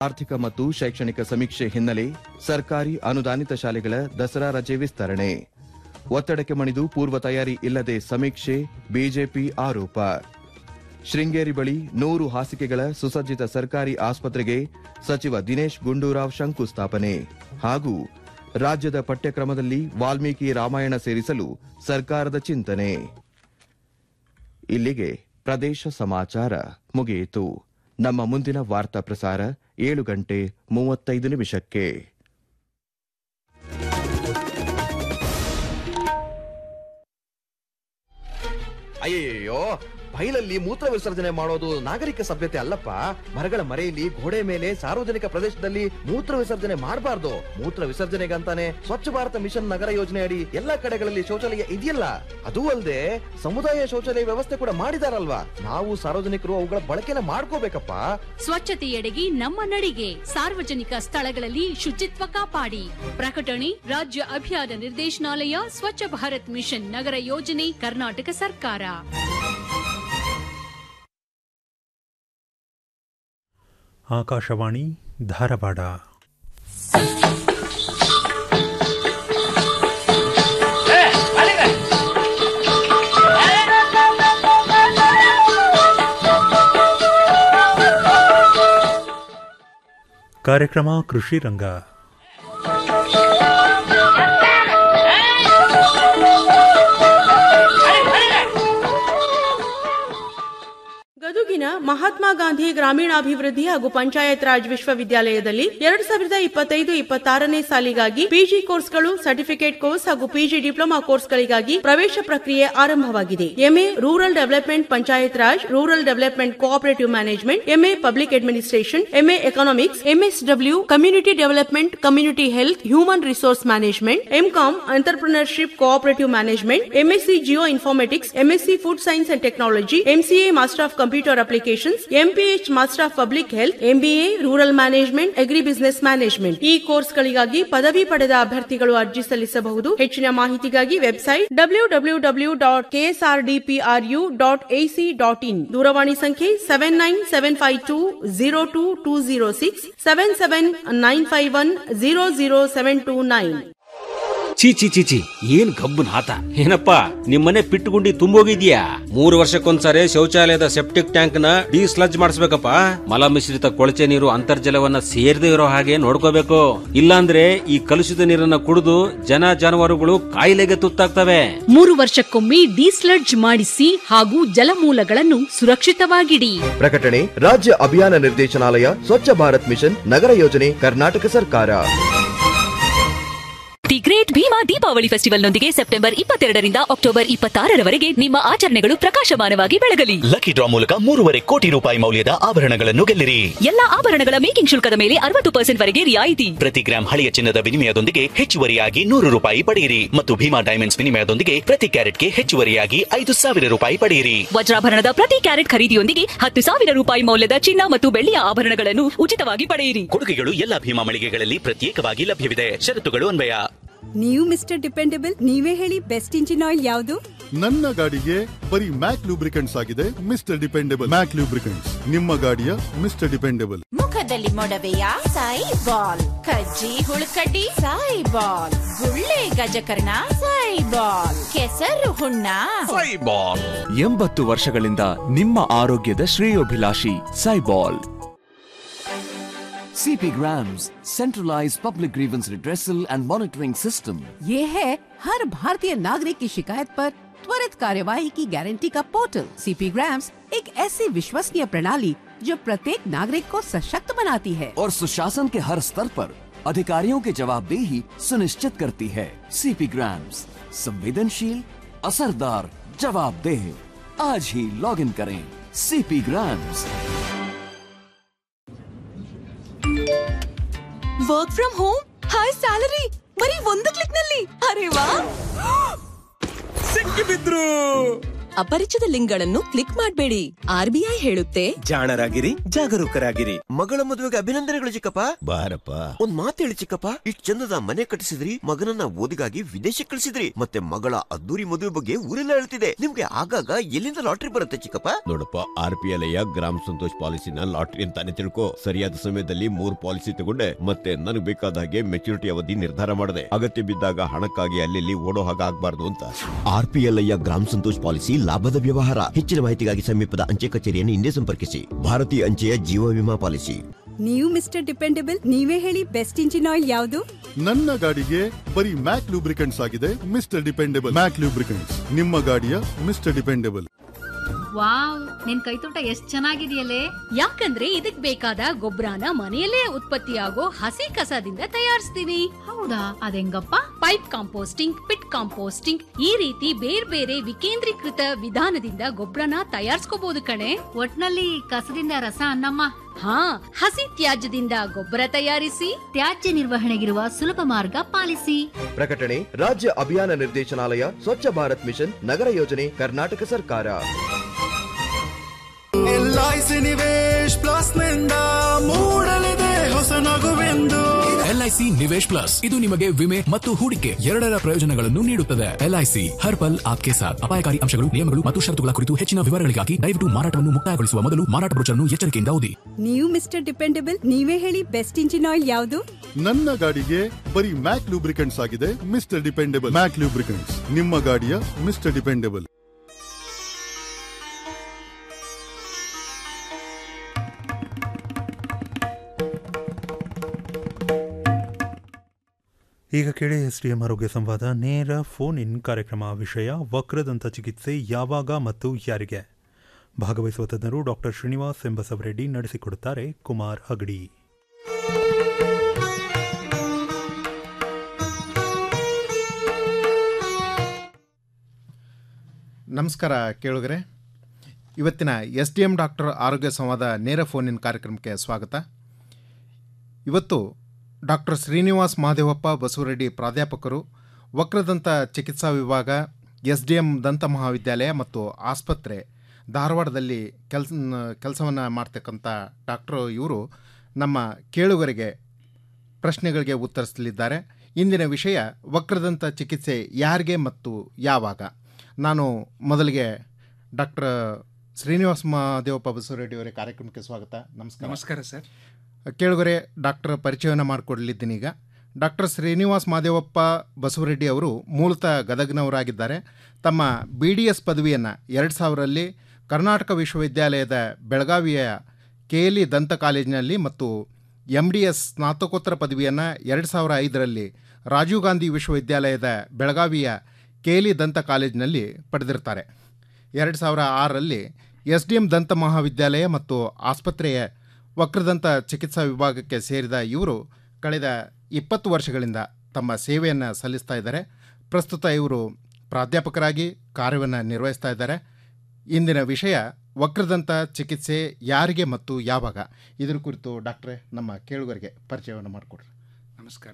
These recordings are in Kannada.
ಆರ್ಥಿಕ ಮತ್ತು ಶೈಕ್ಷಣಿಕ ಸಮೀಕ್ಷೆ ಹಿನ್ನೆಲೆ ಸರ್ಕಾರಿ ಅನುದಾನಿತ ಶಾಲೆಗಳ ದಸರಾ ರಜೆ ವಿಸ್ತರಣೆ ಒತ್ತಡಕ್ಕೆ ಮಣಿದು ಪೂರ್ವ ತಯಾರಿ ಇಲ್ಲದೆ ಸಮೀಕ್ಷೆ ಬಿಜೆಪಿ ಆರೋಪ ಶೃಂಗೇರಿ ಬಳಿ ನೂರು ಹಾಸಿಗೆಗಳ ಸುಸಜ್ಜಿತ ಸರ್ಕಾರಿ ಆಸ್ಪತ್ರೆಗೆ ಸಚಿವ ದಿನೇಶ್ ಗುಂಡೂರಾವ್ ಶಂಕುಸ್ಥಾಪನೆ ಹಾಗೂ ರಾಜ್ಯದ ಪಠ್ಯಕ್ರಮದಲ್ಲಿ ವಾಲ್ಮೀಕಿ ರಾಮಾಯಣ ಸೇರಿಸಲು ಸರ್ಕಾರದ ಚಿಂತನೆ ಇಲ್ಲಿಗೆ ಪ್ರದೇಶ ಸಮಾಚಾರ ಮುಗಿಯಿತು ನಮ್ಮ ಮುಂದಿನ ವಾರ್ತಾ ಪ್ರಸಾರ ಏಳು ಗಂಟೆ ಮೂವತ್ತೈದು ನಿಮಿಷಕ್ಕೆ ಅಯ್ಯಯ್ಯೋ ಬೈಲಲ್ಲಿ ಮೂತ್ರ ವಿಸರ್ಜನೆ ಮಾಡೋದು ನಾಗರಿಕ ಸಭ್ಯತೆ ಅಲ್ಲಪ್ಪ ಮರಗಳ ಮರೆಯಲ್ಲಿ ಗೋಡೆ ಮೇಲೆ ಸಾರ್ವಜನಿಕ ಪ್ರದೇಶದಲ್ಲಿ ಮೂತ್ರ ವಿಸರ್ಜನೆ ಮಾಡಬಾರ್ದು ಮೂತ್ರ ವಿಸರ್ಜನೆಗಂತಾನೆ ಸ್ವಚ್ಛ ಭಾರತ ಮಿಷನ್ ನಗರ ಯೋಜನೆ ಅಡಿ ಎಲ್ಲಾ ಕಡೆಗಳಲ್ಲಿ ಶೌಚಾಲಯ ಇದೆಯಲ್ಲ ಅದೂ ಅಲ್ಲದೆ ಸಮುದಾಯ ಶೌಚಾಲಯ ವ್ಯವಸ್ಥೆ ಕೂಡ ಮಾಡಿದಾರಲ್ವಾ ನಾವು ಸಾರ್ವಜನಿಕರು ಅವುಗಳ ಬಳಕೆನ ಮಾಡ್ಕೋಬೇಕಪ್ಪ ಸ್ವಚ್ಛತೆಯೆಡೆಗೆ ನಮ್ಮ ನಡಿಗೆ ಸಾರ್ವಜನಿಕ ಸ್ಥಳಗಳಲ್ಲಿ ಶುಚಿತ್ವ ಕಾಪಾಡಿ ಪ್ರಕಟಣೆ ರಾಜ್ಯ ಅಭಿಯಾನ ನಿರ್ದೇಶನಾಲಯ ಸ್ವಚ್ಛ ಭಾರತ್ ಮಿಷನ್ ನಗರ ಯೋಜನೆ ಕರ್ನಾಟಕ ಸರ್ಕಾರ ಆಕಾಶವಾಣಿ ಧಾರವಾಡ ಕಾರ್ಯಕ್ರಮ ಕೃಷಿ ರಂಗ ಗದುಗಿನ ಮಹಾತ್ಮ ಗಾಂಧಿ ಗ್ರಾಮೀಣಾಭಿವೃದ್ಧಿ ಹಾಗೂ ಪಂಚಾಯತ್ ರಾಜ್ ವಿಶ್ವವಿದ್ಯಾಲಯದಲ್ಲಿ ಎರಡ್ ಸಾವಿರದ ಇಪ್ಪತ್ತೈದು ಇಪ್ಪತ್ತಾರನೇ ಸಾಲಿಗಾಗಿ ಪಿಜಿ ಕೋರ್ಸ್ಗಳು ಸರ್ಟಿಫಿಕೇಟ್ ಕೋರ್ಸ್ ಹಾಗೂ ಪಿಜಿ ಡಿಪ್ಲೊಮಾ ಕೋರ್ಸ್ಗಳಿಗಾಗಿ ಪ್ರವೇಶ ಪ್ರಕ್ರಿಯೆ ಆರಂಭವಾಗಿದೆ MA rural development panchayat raj rural development cooperative management MA public administration MA economics MSW community development community health human resource management MCom entrepreneurship cooperative management MSc geoinformatics MSc food science and technology MCA master of computer applications MPH master of public health MBA rural management agribusiness management ಈ ಕೋರ್ಸ್ಗಳಿಗಾಗಿ ಪದವಿ ಪಡೆದ ಅಭ್ಯರ್ಥಿಗಳು ಅರ್ಜಿ ಸಲ್ಲಿಸಬಹುದು ಹೆಚ್ಚಿನ ಮಾಹಿತಿಗಾಗಿ website W W W dot KSRDPRU dot AC dot in ದೂರವಾಣಿ ಸಂಖ್ಯೆ seven nine seven five two zero two two zero six seven seven nine five one zero zero seven two nine ಚೀ ಚಿ ಚಿ ಚಿ ಏನ್ ಗಬ್ಬು ನಾತ ಏನಪ್ಪಾ ನಿಮ್ಮನೆ ಪಿಟ್ಟುಗುಂಡಿ ತುಂಬೋಗಿದ್ಯಾ ಮೂರು ವರ್ಷಕ್ಕೊಂದ್ಸರಿ ಶೌಚಾಲಯದ ಸೆಪ್ಟಿಕ್ ಟ್ಯಾಂಕ್ ನ ಡಿಸ್ಲಜ್ ಮಾಡಿಸ್ಬೇಕಪ್ಪ ಮಲ ಮಿಶ್ರಿತ ಕೊಳಚೆ ನೀರು ಅಂತರ್ಜಲವನ್ನ ಸೇರದೆ ಇರೋ ಹಾಗೆ ನೋಡ್ಕೋಬೇಕು ಇಲ್ಲಾಂದ್ರೆ ಈ ಕಲುಷಿತ ನೀರನ್ನ ಕುಡಿದು ಜನ ಜಾನುವಾರುಗಳು ಕಾಯಿಲೆಗೆ ತುತ್ತಾಗ್ತವೆ ಮೂರು ವರ್ಷಕ್ಕೊಮ್ಮೆ ಡಿಸ್ಲಡ್ಜ್ ಮಾಡಿಸಿ ಹಾಗೂ ಜಲಮೂಲಗಳನ್ನು ಸುರಕ್ಷಿತವಾಗಿಡಿ ಪ್ರಕಟಣೆ ರಾಜ್ಯ ಅಭಿಯಾನ ನಿರ್ದೇಶನಾಲಯ ಸ್ವಚ್ಛ ಭಾರತ್ ಮಿಷನ್ ನಗರ ಯೋಜನೆ ಕರ್ನಾಟಕ ಸರ್ಕಾರ ದಿ ಗ್ರೇಟ್ ಭೀಮಾ ದೀಪಾವಳಿ ಫೆಸ್ಟಿವಲ್ನೊಂದಿಗೆ ಸೆಪ್ಟೆಂಬರ್ ಇಪ್ಪತ್ತೆರಡರಿಂದ ಅಕ್ಟೋಬರ್ ಇಪ್ಪತ್ತಾರರವರೆಗೆ ನಿಮ್ಮ ಆಚರಣೆಗಳು ಪ್ರಕಾಶಮಾನವಾಗಿ ಬೆಳಗಲಿ ಲಕ್ಕಿ ಡ್ರಾ ಮೂಲಕ ಮೂರುವರೆ ಕೋಟಿ ರೂಪಾಯಿ ಮೌಲ್ಯದ ಆಭರಣಗಳನ್ನು ಗೆಲ್ಲಿರಿ ಎಲ್ಲಾ ಆಭರಣಗಳ ಮೇಕಿಂಗ್ ಶುಲ್ಕದ ಮೇಲೆ ಅರವತ್ತು ಪರ್ಸೆಂಟ್ ವರೆಗೆ ರಿಯಾಯಿತಿ ಪ್ರತಿ ಗ್ರಾಂ ಹಳೆಯ ಚಿನ್ನದ ವಿನಿಮಯದೊಂದಿಗೆ ಹೆಚ್ಚುವರಿಯಾಗಿ ನೂರು ರೂಪಾಯಿ ಪಡೆಯಿರಿ ಮತ್ತು ಭೀಮಾ ಡೈಮಂಡ್ಸ್ ವಿನಿಮಯದೊಂದಿಗೆ ಪ್ರತಿ ಕ್ಯಾರೆಟ್ಗೆ ಹೆಚ್ಚುವರಿಯಾಗಿ ಐದು ಸಾವಿರ ರೂಪಾಯಿ ಪಡೆಯಿರಿ ವಜ್ರಾಭರಣದ ಪ್ರತಿ ಕ್ಯಾರೆಟ್ ಖರೀದಿಯೊಂದಿಗೆ ಹತ್ತು ಸಾವಿರ ರೂಪಾಯಿ ಮೌಲ್ಯದ ಚಿನ್ನ ಮತ್ತು ಬೆಳ್ಳಿಯ ಆಭರಣಗಳನ್ನು ಉಚಿತವಾಗಿ ಪಡೆಯಿರಿ ಕೊಡುಗೆಗಳು ಎಲ್ಲಾ ಭೀಮಾ ಮಳಿಗೆಗಳಲ್ಲಿ ಪ್ರತ್ಯೇಕವಾಗಿ ಲಭ್ಯವಿದೆ ಷರತ್ತುಗಳು ಅನ್ವಯ ನೀವು ಮಿಸ್ಟರ್ ಡಿಪೆಂಡಬಲ್ ನೀವೇ ಹೇಳಿ ಬೆಸ್ಟ್ ಇಂಜಿನ್ ಆಯಿಲ್ ಯಾವುದು ನನ್ನ ಗಾಡಿಗೆ ಬರೀ ಮ್ಯಾಕ್ ಲೂಬ್ರಿಕೆಂಟ್ಸ್ ಆಗಿದೆ ಮಿಸ್ಟರ್ ಡಿಪೆಂಡೆಬಲ್ ಮ್ಯಾಕ್ ಲೂಬ್ರಿಕೆಂಟ್ಸ್ ನಿಮ್ಮ ಗಾಡಿಯ ಮಿಸ್ಟರ್ ಡಿಪೆಂಡೆಬಲ್ ಮುಖದಲ್ಲಿ ಮೊಡವೆಯ ಸಾಯಿ ಬಾಲ್ ಕಜ್ಜಿ ಹುಳುಕಡ್ಡಿ ಸಾಯಿ ಬಾಲ್ ಗುಳ್ಳೆ ಗಜಕರ್ಣ ಸಾಯಿ ಬಾಲ್ ಕೆಸರು ಹುಣ್ಣ ಎಂಬತ್ತು ವರ್ಷಗಳಿಂದ ನಿಮ್ಮ ಆರೋಗ್ಯದ ಶ್ರೇಯೋಭಿಲಾಷಿ ಸೈಬಾಲ್ CP Grams, centralized public grievance redressal and monitoring system. ये है हर भारतीय नागरिक की शिकायत पर त्वरित कार्यवाही की गारंटी का पोर्टल सीपी ग्राम्स एक ऐसी विश्वसनीय प्रणाली जो प्रत्येक नागरिक को सशक्त बनाती है और सुशासन के हर स्तर पर अधिकारियों की जवाबदेही सुनिश्चित करती है सीपी ग्राम्स संवेदनशील असरदार जवाबदेह आज ही लॉग इन करें CP grams work from home high salary ಬರೀ ಒಂದು ಕ್ಲಿಕ್ ನಲ್ಲಿ ಅರೆ ವಾ ಸಿಕ್ಕಿಬಿದ್ರು ಅಪರಿಚಿತ ಲಿಂಕ್ಗಳನ್ನು ಕ್ಲಿಕ್ ಮಾಡಬೇಡಿ ಆರ್ಬಿಐ ಹೇಳುತ್ತೆ ಜಾಣರಾಗಿರಿ ಜಾಗರೂಕರಾಗಿರಿ ಮಗಳ ಮದುವೆಗೆ ಅಭಿನಂದನೆಗಳು ಚಿಕ್ಕಪ್ಪ ಬಾರಪ್ಪ ಒಂದ್ ಮಾತು ಹೇಳಿ ಚಿಕ್ಕಪ್ಪ ಇಷ್ಟ್ ಚಂದದ ಮನೆ ಕಟ್ಟಿಸಿದ್ರಿ ಮಗನನ್ನ ಓದಿಗಾಗಿ ವಿದೇಶಕ್ಕೆ ಕಳಿಸಿದ್ರಿ ಮತ್ತೆ ಮಗಳ ಅದ್ದೂರಿ ಮದುವೆ ಬಗ್ಗೆ ಊರೆಲ್ಲ ಹೇಳ್ತಿದೆ ನಿಮ್ಗೆ ಆಗಾಗ ಎಲ್ಲಿಂದ ಲಾಟ್ರಿ ಬರುತ್ತೆ ಚಿಕ್ಕಪ್ಪ ನೋಡಪ್ಪ ಆರ್ ಪಿ ಎಲ್ ಗ್ರಾಮ ಸಂತೋಷ್ ಪಾಲಿಸಿನ ಲಾಟ್ರಿ ಅಂತಾನೆ ತಿಳ್ಕೊ ಸರಿಯಾದ ಸಮಯದಲ್ಲಿ ಮೂರ್ ಪಾಲಿಸಿ ತಗೊಂಡೆ ಮತ್ತೆ ನನಗೆ ಬೇಕಾದ ಹಾಗೆ ಮೆಚುರಿಟಿ ಅವಧಿ ನಿರ್ಧಾರ ಮಾಡಿದೆ ಅಗತ್ಯ ಬಿದ್ದಾಗ ಹಣಕ್ಕಾಗಿ ಅಲ್ಲಿ ಓಡೋ ಹಾಗೆ ಆಗ್ಬಾರ್ದು ಅಂತ ಆರ್ ಪಿ ಎಲ್ ಗ್ರಾಮ ಸಂತೋಷ್ ಪಾಲಿಸಿ ಲಾಭದ ವ್ಯವಹಾರ ಹೆಚ್ಚಿನ ಮಾಹಿತಿಗಾಗಿ ಸಮೀಪದ ಅಂಚೆ ಕಚೇರಿಯನ್ನು ಹಿಂದೆ ಸಂಪರ್ಕಿಸಿ ಭಾರತೀಯ ಅಂಚೆಯ ಜೀವ ವಿಮಾ ಪಾಲಿಸಿ ನೀವು ಮಿಸ್ಟರ್ ಡಿಪೆಂಡಬಲ್ ನೀವೇ ಹೇಳಿ ಬೆಸ್ಟ್ ಇಂಜಿನ್ ಆಯಿಲ್ ಯಾವುದು ನನ್ನ ಗಾಡಿಗೆ ಬರೀ ಮ್ಯಾಕ್ ಲೂಬ್ರಿಕೆಂಟ್ಸ್ ಆಗಿದೆ ಮಿಸ್ಟರ್ ಡಿಪೆಂಡೆಬಲ್ ಮ್ಯಾಕ್ ಲೂಬ್ರಿಕೆಂಟ್ಸ್ ನಿಮ್ಮ ಗಾಡಿಯ ಮಿಸ್ಟರ್ ಡಿಪೆಂಡೆಬಲ್ ವಾವ್ ನಿನ್ ಕೈತೋಟ ಎಷ್ಟ್ ಚೆನ್ನಾಗಿದೆಯಲ್ಲೇ ಯಾಕಂದ್ರೆ ಇದಕ್ ಬೇಕಾದ ಗೊಬ್ಬರನ ಮನೆಯಲ್ಲೇ ಉತ್ಪತ್ತಿಯಾಗೋ ಹಸಿ ಕಸದಿಂದ ತಯಾರಿಸ್ತೀನಿ ಹೌದಾ ಅದೆಂಗಪ್ಪ ಪೈಪ್ ಕಾಂಪೋಸ್ಟಿಂಗ್ ಪಿಟ್ ಕಾಂಪೋಸ್ಟಿಂಗ್ ಈ ರೀತಿ ಬೇರೆ ಬೇರೆ ವಿಕೇಂದ್ರೀಕೃತ ವಿಧಾನದಿಂದ ಗೊಬ್ಬರನ ತಯಾರಿಸ್ಕೋಬಹುದು ಕಣೆ ಒಟ್ನಲ್ಲಿ ಕಸದಿಂದ ರಸ ಅನ್ನಮ್ಮ ಹಾ ಹಸಿ ತ್ಯಾಜ್ಯದಿಂದ ಗೊಬ್ಬರ ತಯಾರಿಸಿ ತ್ಯಾಜ್ಯ ನಿರ್ವಹಣೆಗಿರುವ ಸುಲಭ ಮಾರ್ಗ ಪಾಲಿಸಿ ಪ್ರಕಟಣೆ ರಾಜ್ಯ ಅಭಿಯಾನ ನಿರ್ದೇಶನಾಲಯ ಸ್ವಚ್ಛ ಭಾರತ್ ಮಿಷನ್ ನಗರ ಯೋಜನೆ ಕರ್ನಾಟಕ ಸರ್ಕಾರ ಎಲ್ಐಸಿ ನಿವೇಶ್ ಪ್ಲಸ್ ನಿಂದ ಮೂಡಲಿದೆ ಹೊಸ ನಗುವೆಂದು ಎಲ್ಐಸಿ ನಿವೇಶ್ ಪ್ಲಸ್ ಇದು ನಿಮಗೆ ವಿಮೆ ಮತ್ತು ಹೂಡಿಕೆ ಎರಡರ ಪ್ರಯೋಜನಗಳನ್ನು ನೀಡುತ್ತದೆ ಎಲ್ಐಸಿ ಹರ್ ಪಲ್ ಆಪ್ಕೆ ಸಾಥ್ ಅಪಾಯಕಾರಿ ಅಂಶಗಳು ನಿಯಮಗಳು ಮತ್ತು ಷರತ್ತುಗಳ ಕುರಿತು ಹೆಚ್ಚಿನ ವಿವರಗಳಿಗಾಗಿ ದಯವಿಟ್ಟು ಮಾರಾಟವನ್ನು ಮುಕ್ತಾಯಗೊಳಿಸುವ ಮೊದಲು ಮಾರಾಟ ಬ್ರೋಚರ್ನ್ನು ಎಚ್ಚರಿಕೆಯಿಂದ ಓದಿ ನೀವು ಮಿಸ್ಟರ್ ಡಿಪೆಂಡಬಲ್ ನೀವೇ ಹೇಳಿ ಬೆಸ್ಟ್ ಇಂಜಿನ್ ಆಯಿಲ್ ಯಾವುದು ನನ್ನ ಗಾಡಿಗೆ ಬರೀ ಮ್ಯಾಕ್ ಲೂಬ್ರಿಕೆಂಟ್ಸ್ ಆಗಿದೆ ಮಿಸ್ಟರ್ ಡಿಪೆಂಡೆಬಲ್ ಮ್ಯಾಕ್ ಲೂಬ್ರಿಕೆಂಟ್ಸ್ ನಿಮ್ಮ ಗಾಡಿಯ ಮಿಸ್ಟರ್ ಡಿಪೆಂಡೆಬಲ್ ಈಗ ಕೇಳಿ ಎಸ್ ಡಿ ಎಂ ಆರೋಗ್ಯ ಸಂವಾದ ನೇರ ಫೋನ್ ಇನ್ ಕಾರ್ಯಕ್ರಮ ವಿಷಯ ವಕ್ರದಂತ ಚಿಕಿತ್ಸೆ ಯಾವಾಗ ಮತ್ತು ಯಾರಿಗೆ ಭಾಗವಹಿಸುವ ತಜ್ಞರು ಡಾಕ್ಟರ್ ಶ್ರೀನಿವಾಸ್ ಎಂಬಸವರೆಡ್ಡಿ ನಡೆಸಿಕೊಡುತ್ತಾರೆ ಕುಮಾರ್ ಅಗಡಿ ನಮಸ್ಕಾರ ಕೇಳುಗರೆ ಇವತ್ತಿನ ಎಸ್ ಡಿ ಎಂ ಡಾಕ್ಟರ್ ಆರೋಗ್ಯ ಸಂವಾದ ನೇರ ಫೋನಿನ ಕಾರ್ಯಕ್ರಮಕ್ಕೆ ಸ್ವಾಗತ ಇವತ್ತು ಡಾಕ್ಟರ್ ಶ್ರೀನಿವಾಸ್ ಮಹಾದೇವಪ್ಪ ಬಸವರೆಡ್ಡಿ ಪ್ರಾಧ್ಯಾಪಕರು ವಕ್ರದಂತ ಚಿಕಿತ್ಸಾ ವಿಭಾಗ ಎಸ್ ಡಿ ಎಂ ದಂತ ಮಹಾವಿದ್ಯಾಲಯ ಮತ್ತು ಆಸ್ಪತ್ರೆ ಧಾರವಾಡದಲ್ಲಿ ಕೆಲ್ಸ ಕೆಲಸವನ್ನು ಮಾಡ್ತಕ್ಕಂಥ ಡಾಕ್ಟರು ಇವರು ನಮ್ಮ ಕೇಳುಗರಿಗೆ ಪ್ರಶ್ನೆಗಳಿಗೆ ಉತ್ತರಿಸಲಿದ್ದಾರೆ ಇಂದಿನ ವಿಷಯ ವಕ್ರದಂತ ಚಿಕಿತ್ಸೆ ಯಾರಿಗೆ ಮತ್ತು ಯಾವಾಗ ನಾನು ಮೊದಲಿಗೆ ಡಾಕ್ಟರ್ ಶ್ರೀನಿವಾಸ ಮಹಾದೇವಪ್ಪ ಬಸವರೆಡ್ಡಿ ಅವರೇ ಕಾರ್ಯಕ್ರಮಕ್ಕೆ ಸ್ವಾಗತ ನಮಸ್ಕಾರ ನಮಸ್ಕಾರ ಸರ್ ಕೇಳುಗರೆ ಡಾಕ್ಟರ್ ಪರಿಚಯವನ್ನು ಮಾಡಿಕೊಡಲಿದ್ದೀನಿ ಈಗ ಡಾಕ್ಟರ್ ಶ್ರೀನಿವಾಸ್ ಮಾದೇವಪ್ಪ ಬಸವರೆಡ್ಡಿ ಅವರು ಮೂಲತಃ ಗದಗ್ನವರಾಗಿದ್ದಾರೆ ತಮ್ಮ ಬಿ ಡಿ ಎಸ್ ಪದವಿಯನ್ನು ಎರಡು ಸಾವಿರಲ್ಲಿ ಕರ್ನಾಟಕ ವಿಶ್ವವಿದ್ಯಾಲಯದ ಬೆಳಗಾವಿಯ ಕೆ ಎಲ್ ಇ ದಂತ ಕಾಲೇಜಿನಲ್ಲಿ ಮತ್ತು ಎಮ್ ಡಿ ಎಸ್ ಸ್ನಾತಕೋತ್ತರ ಪದವಿಯನ್ನು ಎರಡು ಸಾವಿರ ಐದರಲ್ಲಿ ರಾಜೀವ್ ಗಾಂಧಿ ವಿಶ್ವವಿದ್ಯಾಲಯದ ಬೆಳಗಾವಿಯ ಕೆ ಎಲ್ ಇ ದಂತ ಕಾಲೇಜಿನಲ್ಲಿ ಪಡೆದಿರ್ತಾರೆ ಎರಡು ಸಾವಿರ ಆರರಲ್ಲಿ ಎಸ್ ಡಿ ಎಂ ದಂತ ಮಹಾವಿದ್ಯಾಲಯ ಮತ್ತು ಆಸ್ಪತ್ರೆಯ ವಕ್ರದಂತ ಚಿಕಿತ್ಸಾ ವಿಭಾಗಕ್ಕೆ ಸೇರಿದ ಇವರು ಕಳೆದ ಇಪ್ಪತ್ತು ವರ್ಷಗಳಿಂದ ತಮ್ಮ ಸೇವೆಯನ್ನು ಸಲ್ಲಿಸ್ತಾ ಇದ್ದಾರೆ ಪ್ರಸ್ತುತ ಇವರು ಪ್ರಾಧ್ಯಾಪಕರಾಗಿ ಕಾರ್ಯವನ್ನು ನಿರ್ವಹಿಸ್ತಾ ಇದ್ದಾರೆ ಇಂದಿನ ವಿಷಯ ವಕ್ರದಂತ ಚಿಕಿತ್ಸೆ ಯಾರಿಗೆ ಮತ್ತು ಯಾವಾಗ ಇದರ ಕುರಿತು ಡಾಕ್ಟ್ರೇ ನಮ್ಮ ಕೇಳುಗರಿಗೆ ಪರಿಚಯವನ್ನು ಮಾಡಿಕೊಡ್ರಿ ನಮಸ್ಕಾರ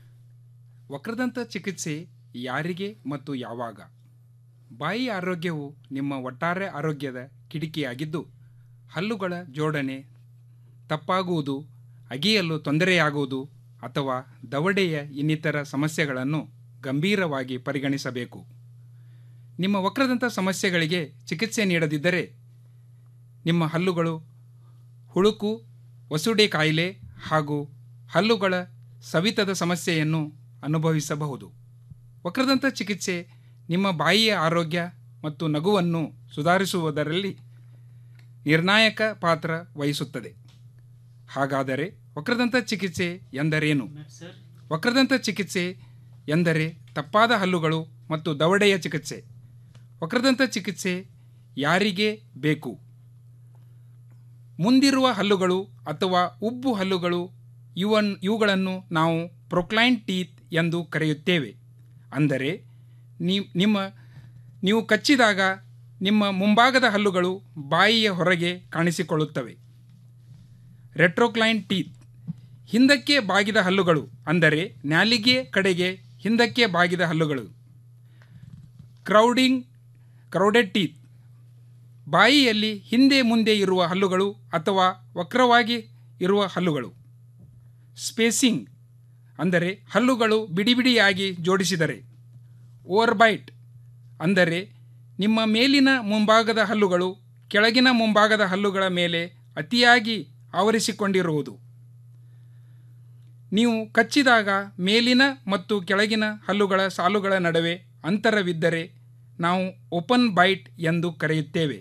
ವಕ್ರದಂತ ಚಿಕಿತ್ಸೆ ಯಾರಿಗೆ ಮತ್ತು ಯಾವಾಗ ಬಾಯಿ ಆರೋಗ್ಯವು ನಿಮ್ಮ ಒಟ್ಟಾರೆ ಆರೋಗ್ಯದ ಕಿಡಿಕಿಯಾಗಿದ್ದು ಹಲ್ಲುಗಳ ಜೋಡಣೆ ತಪ್ಪಾಗುವುದು ಅಗಿಯಲು ತೊಂದರೆಯಾಗುವುದು ಅಥವಾ ದವಡೆಯ ಇನ್ನಿತರ ಸಮಸ್ಯೆಗಳನ್ನು ಗಂಭೀರವಾಗಿ ಪರಿಗಣಿಸಬೇಕು ನಿಮ್ಮ ವಕ್ರದಂತ ಸಮಸ್ಯೆಗಳಿಗೆ ಚಿಕಿತ್ಸೆ ನೀಡದಿದ್ದರೆ ನಿಮ್ಮ ಹಲ್ಲುಗಳು ಹುಳುಕು ವಸುಡೆ ಕಾಯಿಲೆ ಹಾಗೂ ಹಲ್ಲುಗಳ ಸವಿತದ ಸಮಸ್ಯೆಯನ್ನು ಅನುಭವಿಸಬಹುದು ವಕ್ರದಂತ ಚಿಕಿತ್ಸೆ ನಿಮ್ಮ ಬಾಯಿಯ ಆರೋಗ್ಯ ಮತ್ತು ನಗುವನ್ನು ಸುಧಾರಿಸುವುದರಲ್ಲಿ ನಿರ್ಣಾಯಕ ಪಾತ್ರ ವಹಿಸುತ್ತದೆ ಹಾಗಾದರೆ ವಕ್ರದಂತ ಚಿಕಿತ್ಸೆ ಎಂದರೇನು ವಕ್ರದಂತ ಚಿಕಿತ್ಸೆ ಎಂದರೆ ತಪ್ಪಾದ ಹಲ್ಲುಗಳು ಮತ್ತು ದವಡೆಯ ಚಿಕಿತ್ಸೆ ವಕ್ರದಂತ ಚಿಕಿತ್ಸೆ ಯಾರಿಗೆ ಬೇಕು ಮುಂದಿರುವ ಹಲ್ಲುಗಳು ಅಥವಾ ಉಬ್ಬು ಹಲ್ಲುಗಳು ಇವನ್ ಇವುಗಳನ್ನು ನಾವು ಪ್ರೊಕ್ಲೈನ್ ಟೀತ್ ಎಂದು ಕರೆಯುತ್ತೇವೆ ಅಂದರೆ ನೀ- ನಿಮ್ಮ ನೀವು ಕಚ್ಚಿದಾಗ ನಿಮ್ಮ ಮುಂಭಾಗದ ಹಲ್ಲುಗಳು ಬಾಯಿಯ ಹೊರಗೆ ಕಾಣಿಸಿಕೊಳ್ಳುತ್ತವೆ ರೆಟ್ರೋಕ್ಲೈನ್ ಟೀತ್ ಹಿಂದಕ್ಕೆ ಬಾಗಿದ ಹಲ್ಲುಗಳು ಅಂದರೆ ನಾಲಿಗೆ ಕಡೆಗೆ ಹಿಂದಕ್ಕೆ ಬಾಗಿದ ಹಲ್ಲುಗಳು ಕ್ರೌಡಿಂಗ್ ಕ್ರೌಡೆಡ್ ಟೀತ್ ಬಾಯಿಯಲ್ಲಿ ಹಿಂದೆ ಮುಂದೆ ಇರುವ ಹಲ್ಲುಗಳು ಅಥವಾ ವಕ್ರವಾಗಿ ಇರುವ ಹಲ್ಲುಗಳು ಸ್ಪೇಸಿಂಗ್ ಅಂದರೆ ಹಲ್ಲುಗಳು ಬಿಡಿ ಬಿಡಿಯಾಗಿ ಜೋಡಿಸಿದರೆ ಓವರ್ಬೈಟ್ ಅಂದರೆ ನಿಮ್ಮ ಮೇಲಿನ ಮುಂಭಾಗದ ಹಲ್ಲುಗಳು ಕೆಳಗಿನ ಮುಂಭಾಗದ ಹಲ್ಲುಗಳ ಮೇಲೆ ಅತಿಯಾಗಿ ಆವರಿಸಿಕೊಂಡಿರುವುದು ನೀವು ಕಚ್ಚಿದಾಗ ಮೇಲಿನ ಮತ್ತು ಕೆಳಗಿನ ಹಲ್ಲುಗಳ ಸಾಲುಗಳ ನಡುವೆ ಅಂತರವಿದ್ದರೆ ನಾವು ಓಪನ್ ಬೈಟ್ ಎಂದು ಕರೆಯುತ್ತೇವೆ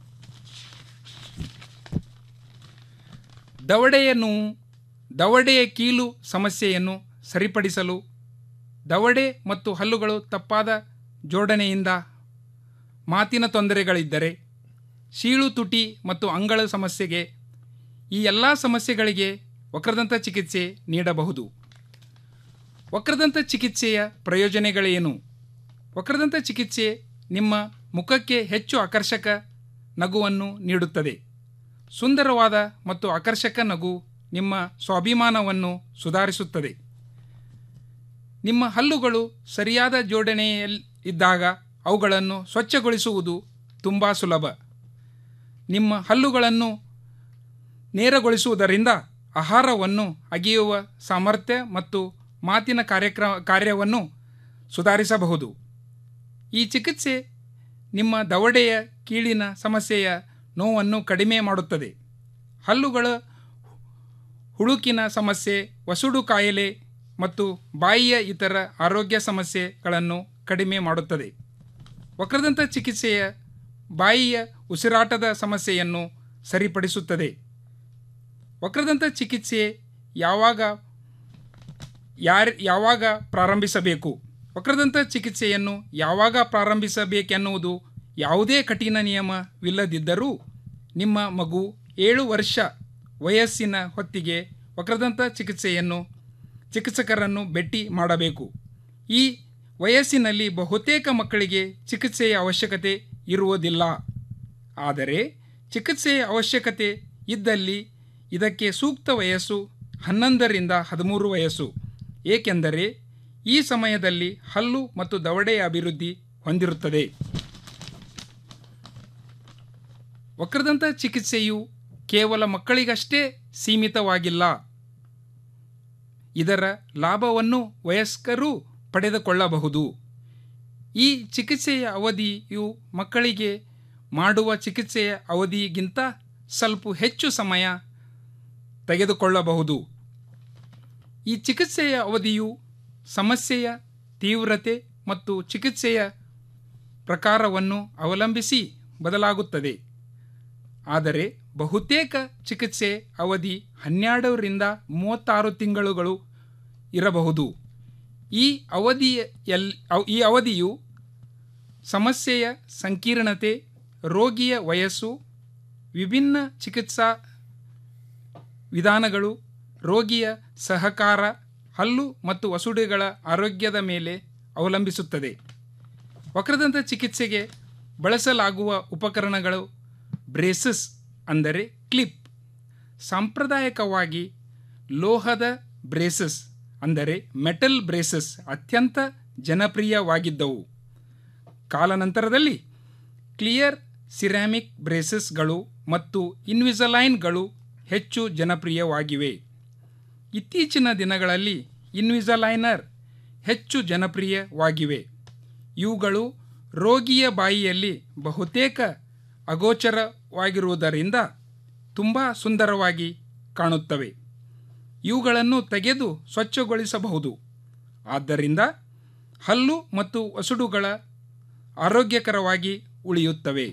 ದವಡೆಯ ನೋವು ದವಡೆಯ ಕೀಲು ಸಮಸ್ಯೆಯನ್ನು ಸರಿಪಡಿಸಲು ದವಡೆ ಮತ್ತು ಹಲ್ಲುಗಳು ತಪ್ಪಾದ ಜೋಡಣೆಯಿಂದ ಮಾತಿನ ತೊಂದರೆಗಳಿದ್ದರೆ ಶೀಳು ತುಟಿ ಮತ್ತು ಅಂಗಳ ಸಮಸ್ಯೆಗೆ ಈ ಎಲ್ಲ ಸಮಸ್ಯೆಗಳಿಗೆ ವಕ್ರದಂತ ಚಿಕಿತ್ಸೆ ನೀಡಬಹುದು ವಕ್ರದಂತ ಚಿಕಿತ್ಸೆಯ ಪ್ರಯೋಜನಗಳೇನು ವಕ್ರದಂತ ಚಿಕಿತ್ಸೆ ನಿಮ್ಮ ಮುಖಕ್ಕೆ ಹೆಚ್ಚು ಆಕರ್ಷಕ ನಗುವನ್ನು ನೀಡುತ್ತದೆ ಸುಂದರವಾದ ಮತ್ತು ಆಕರ್ಷಕ ನಗು ನಿಮ್ಮ ಸ್ವಾಭಿಮಾನವನ್ನು ಸುಧಾರಿಸುತ್ತದೆ ನಿಮ್ಮ ಹಲ್ಲುಗಳು ಸರಿಯಾದ ಜೋಡಣೆಯಲ್ಲಿ ಇದ್ದಾಗ ಅವುಗಳನ್ನು ಸ್ವಚ್ಛಗೊಳಿಸುವುದು ತುಂಬ ಸುಲಭ ನಿಮ್ಮ ಹಲ್ಲುಗಳನ್ನು ನೇರಗೊಳಿಸುವುದರಿಂದ ಆಹಾರವನ್ನು ಅಗೆಯುವ ಸಾಮರ್ಥ್ಯ ಮತ್ತು ಮಾತಿನ ಕಾರ್ಯಕ್ರ ಕಾರ್ಯವನ್ನು ಸುಧಾರಿಸಬಹುದು ಈ ಚಿಕಿತ್ಸೆ ನಿಮ್ಮ ದವಡೆಯ ಕೀಳಿನ ಸಮಸ್ಯೆಯ ನೋವನ್ನು ಕಡಿಮೆ ಮಾಡುತ್ತದೆ ಹಲ್ಲುಗಳ ಹುಳುಕಿನ ಸಮಸ್ಯೆ ವಸುಡು ಕಾಯಿಲೆ ಮತ್ತು ಬಾಯಿಯ ಇತರ ಆರೋಗ್ಯ ಸಮಸ್ಯೆಗಳನ್ನು ಕಡಿಮೆ ಮಾಡುತ್ತದೆ ವಕ್ರದಂತ ಚಿಕಿತ್ಸೆಯ ಬಾಯಿಯ ಉಸಿರಾಟದ ಸಮಸ್ಯೆಯನ್ನು ಸರಿಪಡಿಸುತ್ತದೆ ವಕ್ರದಂತ ಚಿಕಿತ್ಸೆ ಯಾವಾಗ ಯಾರ್ ಯಾವಾಗ ಪ್ರಾರಂಭಿಸಬೇಕು ವಕ್ರದಂತ ಚಿಕಿತ್ಸೆಯನ್ನು ಯಾವಾಗ ಪ್ರಾರಂಭಿಸಬೇಕೆನ್ನುವುದು ಯಾವುದೇ ಕಠಿಣ ನಿಯಮವಿಲ್ಲದಿದ್ದರೂ ನಿಮ್ಮ ಮಗು ಏಳು ವರ್ಷ ವಯಸ್ಸಿನ ಹೊತ್ತಿಗೆ ವಕ್ರದಂತ ಚಿಕಿತ್ಸೆಯನ್ನು ಚಿಕಿತ್ಸಕರನ್ನು ಭೇಟಿ ಮಾಡಬೇಕು ಈ ವಯಸ್ಸಿನಲ್ಲಿ ಬಹುತೇಕ ಮಕ್ಕಳಿಗೆ ಚಿಕಿತ್ಸೆಯ ಅವಶ್ಯಕತೆ ಇರುವುದಿಲ್ಲ ಆದರೆ ಚಿಕಿತ್ಸೆಯ ಅವಶ್ಯಕತೆ ಇದ್ದಲ್ಲಿ ಇದಕ್ಕೆ ಸೂಕ್ತ ವಯಸ್ಸು ಹನ್ನೊಂದರಿಂದ ಹದಿಮೂರು ವಯಸ್ಸು ಏಕೆಂದರೆ ಈ ಸಮಯದಲ್ಲಿ ಹಲ್ಲು ಮತ್ತು ದವಡೆಯ ಅಭಿವೃದ್ಧಿ ಹೊಂದಿರುತ್ತದೆ ವಕ್ರದಂತ ಚಿಕಿತ್ಸೆಯು ಕೇವಲ ಮಕ್ಕಳಿಗಷ್ಟೇ ಸೀಮಿತವಾಗಿಲ್ಲ ಇದರ ಲಾಭವನ್ನು ವಯಸ್ಕರು ಪಡೆದುಕೊಳ್ಳಬಹುದು ಈ ಚಿಕಿತ್ಸೆಯ ಅವಧಿಯು ಮಕ್ಕಳಿಗೆ ಮಾಡುವ ಚಿಕಿತ್ಸೆಯ ಅವಧಿಗಿಂತ ಸ್ವಲ್ಪ ಹೆಚ್ಚು ಸಮಯ ತೆಗೆದುಕೊಳ್ಳಬಹುದು ಈ ಚಿಕಿತ್ಸೆಯ ಅವಧಿಯು ಸಮಸ್ಯೆಯ ತೀವ್ರತೆ ಮತ್ತು ಚಿಕಿತ್ಸೆಯ ಪ್ರಕಾರವನ್ನು ಅವಲಂಬಿಸಿ ಬದಲಾಗುತ್ತದೆ ಆದರೆ ಬಹುತೇಕ ಚಿಕಿತ್ಸೆ ಅವಧಿ ಹನ್ನೆರಡರಿಂದ ಮೂವತ್ತಾರು ತಿಂಗಳುಗಳು ಇರಬಹುದು ಈ ಅವಧಿಯಲ್ ಅವ್- ಈ ಅವಧಿಯು ಸಮಸ್ಯೆಯ ಸಂಕೀರ್ಣತೆ ರೋಗಿಯ ವಯಸ್ಸು ವಿಭಿನ್ನ ಚಿಕಿತ್ಸಾ ವಿಧಾನಗಳು ರೋಗಿಯ ಸಹಕಾರ ಹಲ್ಲು ಮತ್ತು ವಸುಡೆಗಳ ಆರೋಗ್ಯದ ಮೇಲೆ ಅವಲಂಬಿಸುತ್ತದೆ ವಕ್ರದಂತ ಚಿಕಿತ್ಸೆಗೆ ಬಳಸಲಾಗುವ ಉಪಕರಣಗಳು ಬ್ರೇಸಸ್ ಅಂದರೆ ಕ್ಲಿಪ್ ಸಾಂಪ್ರದಾಯಿಕವಾಗಿ ಲೋಹದ ಬ್ರೇಸಸ್ ಅಂದರೆ ಮೆಟಲ್ ಬ್ರೇಸಸ್ ಅತ್ಯಂತ ಜನಪ್ರಿಯವಾಗಿದ್ದವು ಕಾಲಾನಂತರದಲ್ಲಿ ಕ್ಲಿಯರ್ ಸಿರಾಮಿಕ್ ಬ್ರೇಸಸ್ಗಳು ಮತ್ತು ಇನ್ವಿಸಲೈನ್ಗಳು ಹೆಚ್ಚು ಜನಪ್ರಿಯವಾಗಿವೆ ಇತ್ತೀಚಿನ ದಿನಗಳಲ್ಲಿ ಇನ್ವಿಸಲೈನರ್ ಹೆಚ್ಚು ಜನಪ್ರಿಯವಾಗಿವೆ ಇವುಗಳು ರೋಗಿಯ ಬಾಯಿಯಲ್ಲಿ ಬಹುತೇಕ ಅಗೋಚರವಾಗಿರುವುದರಿಂದ ತುಂಬ ಸುಂದರವಾಗಿ ಕಾಣುತ್ತವೆ ಇವುಗಳನ್ನು ತೆಗೆದು ಸ್ವಚ್ಛಗೊಳಿಸಬಹುದು ಆದ್ದರಿಂದ ಹಲ್ಲು ಮತ್ತು ವಸುಡುಗಳ ಆರೋಗ್ಯಕರವಾಗಿ ಉಳಿಯುತ್ತವೆ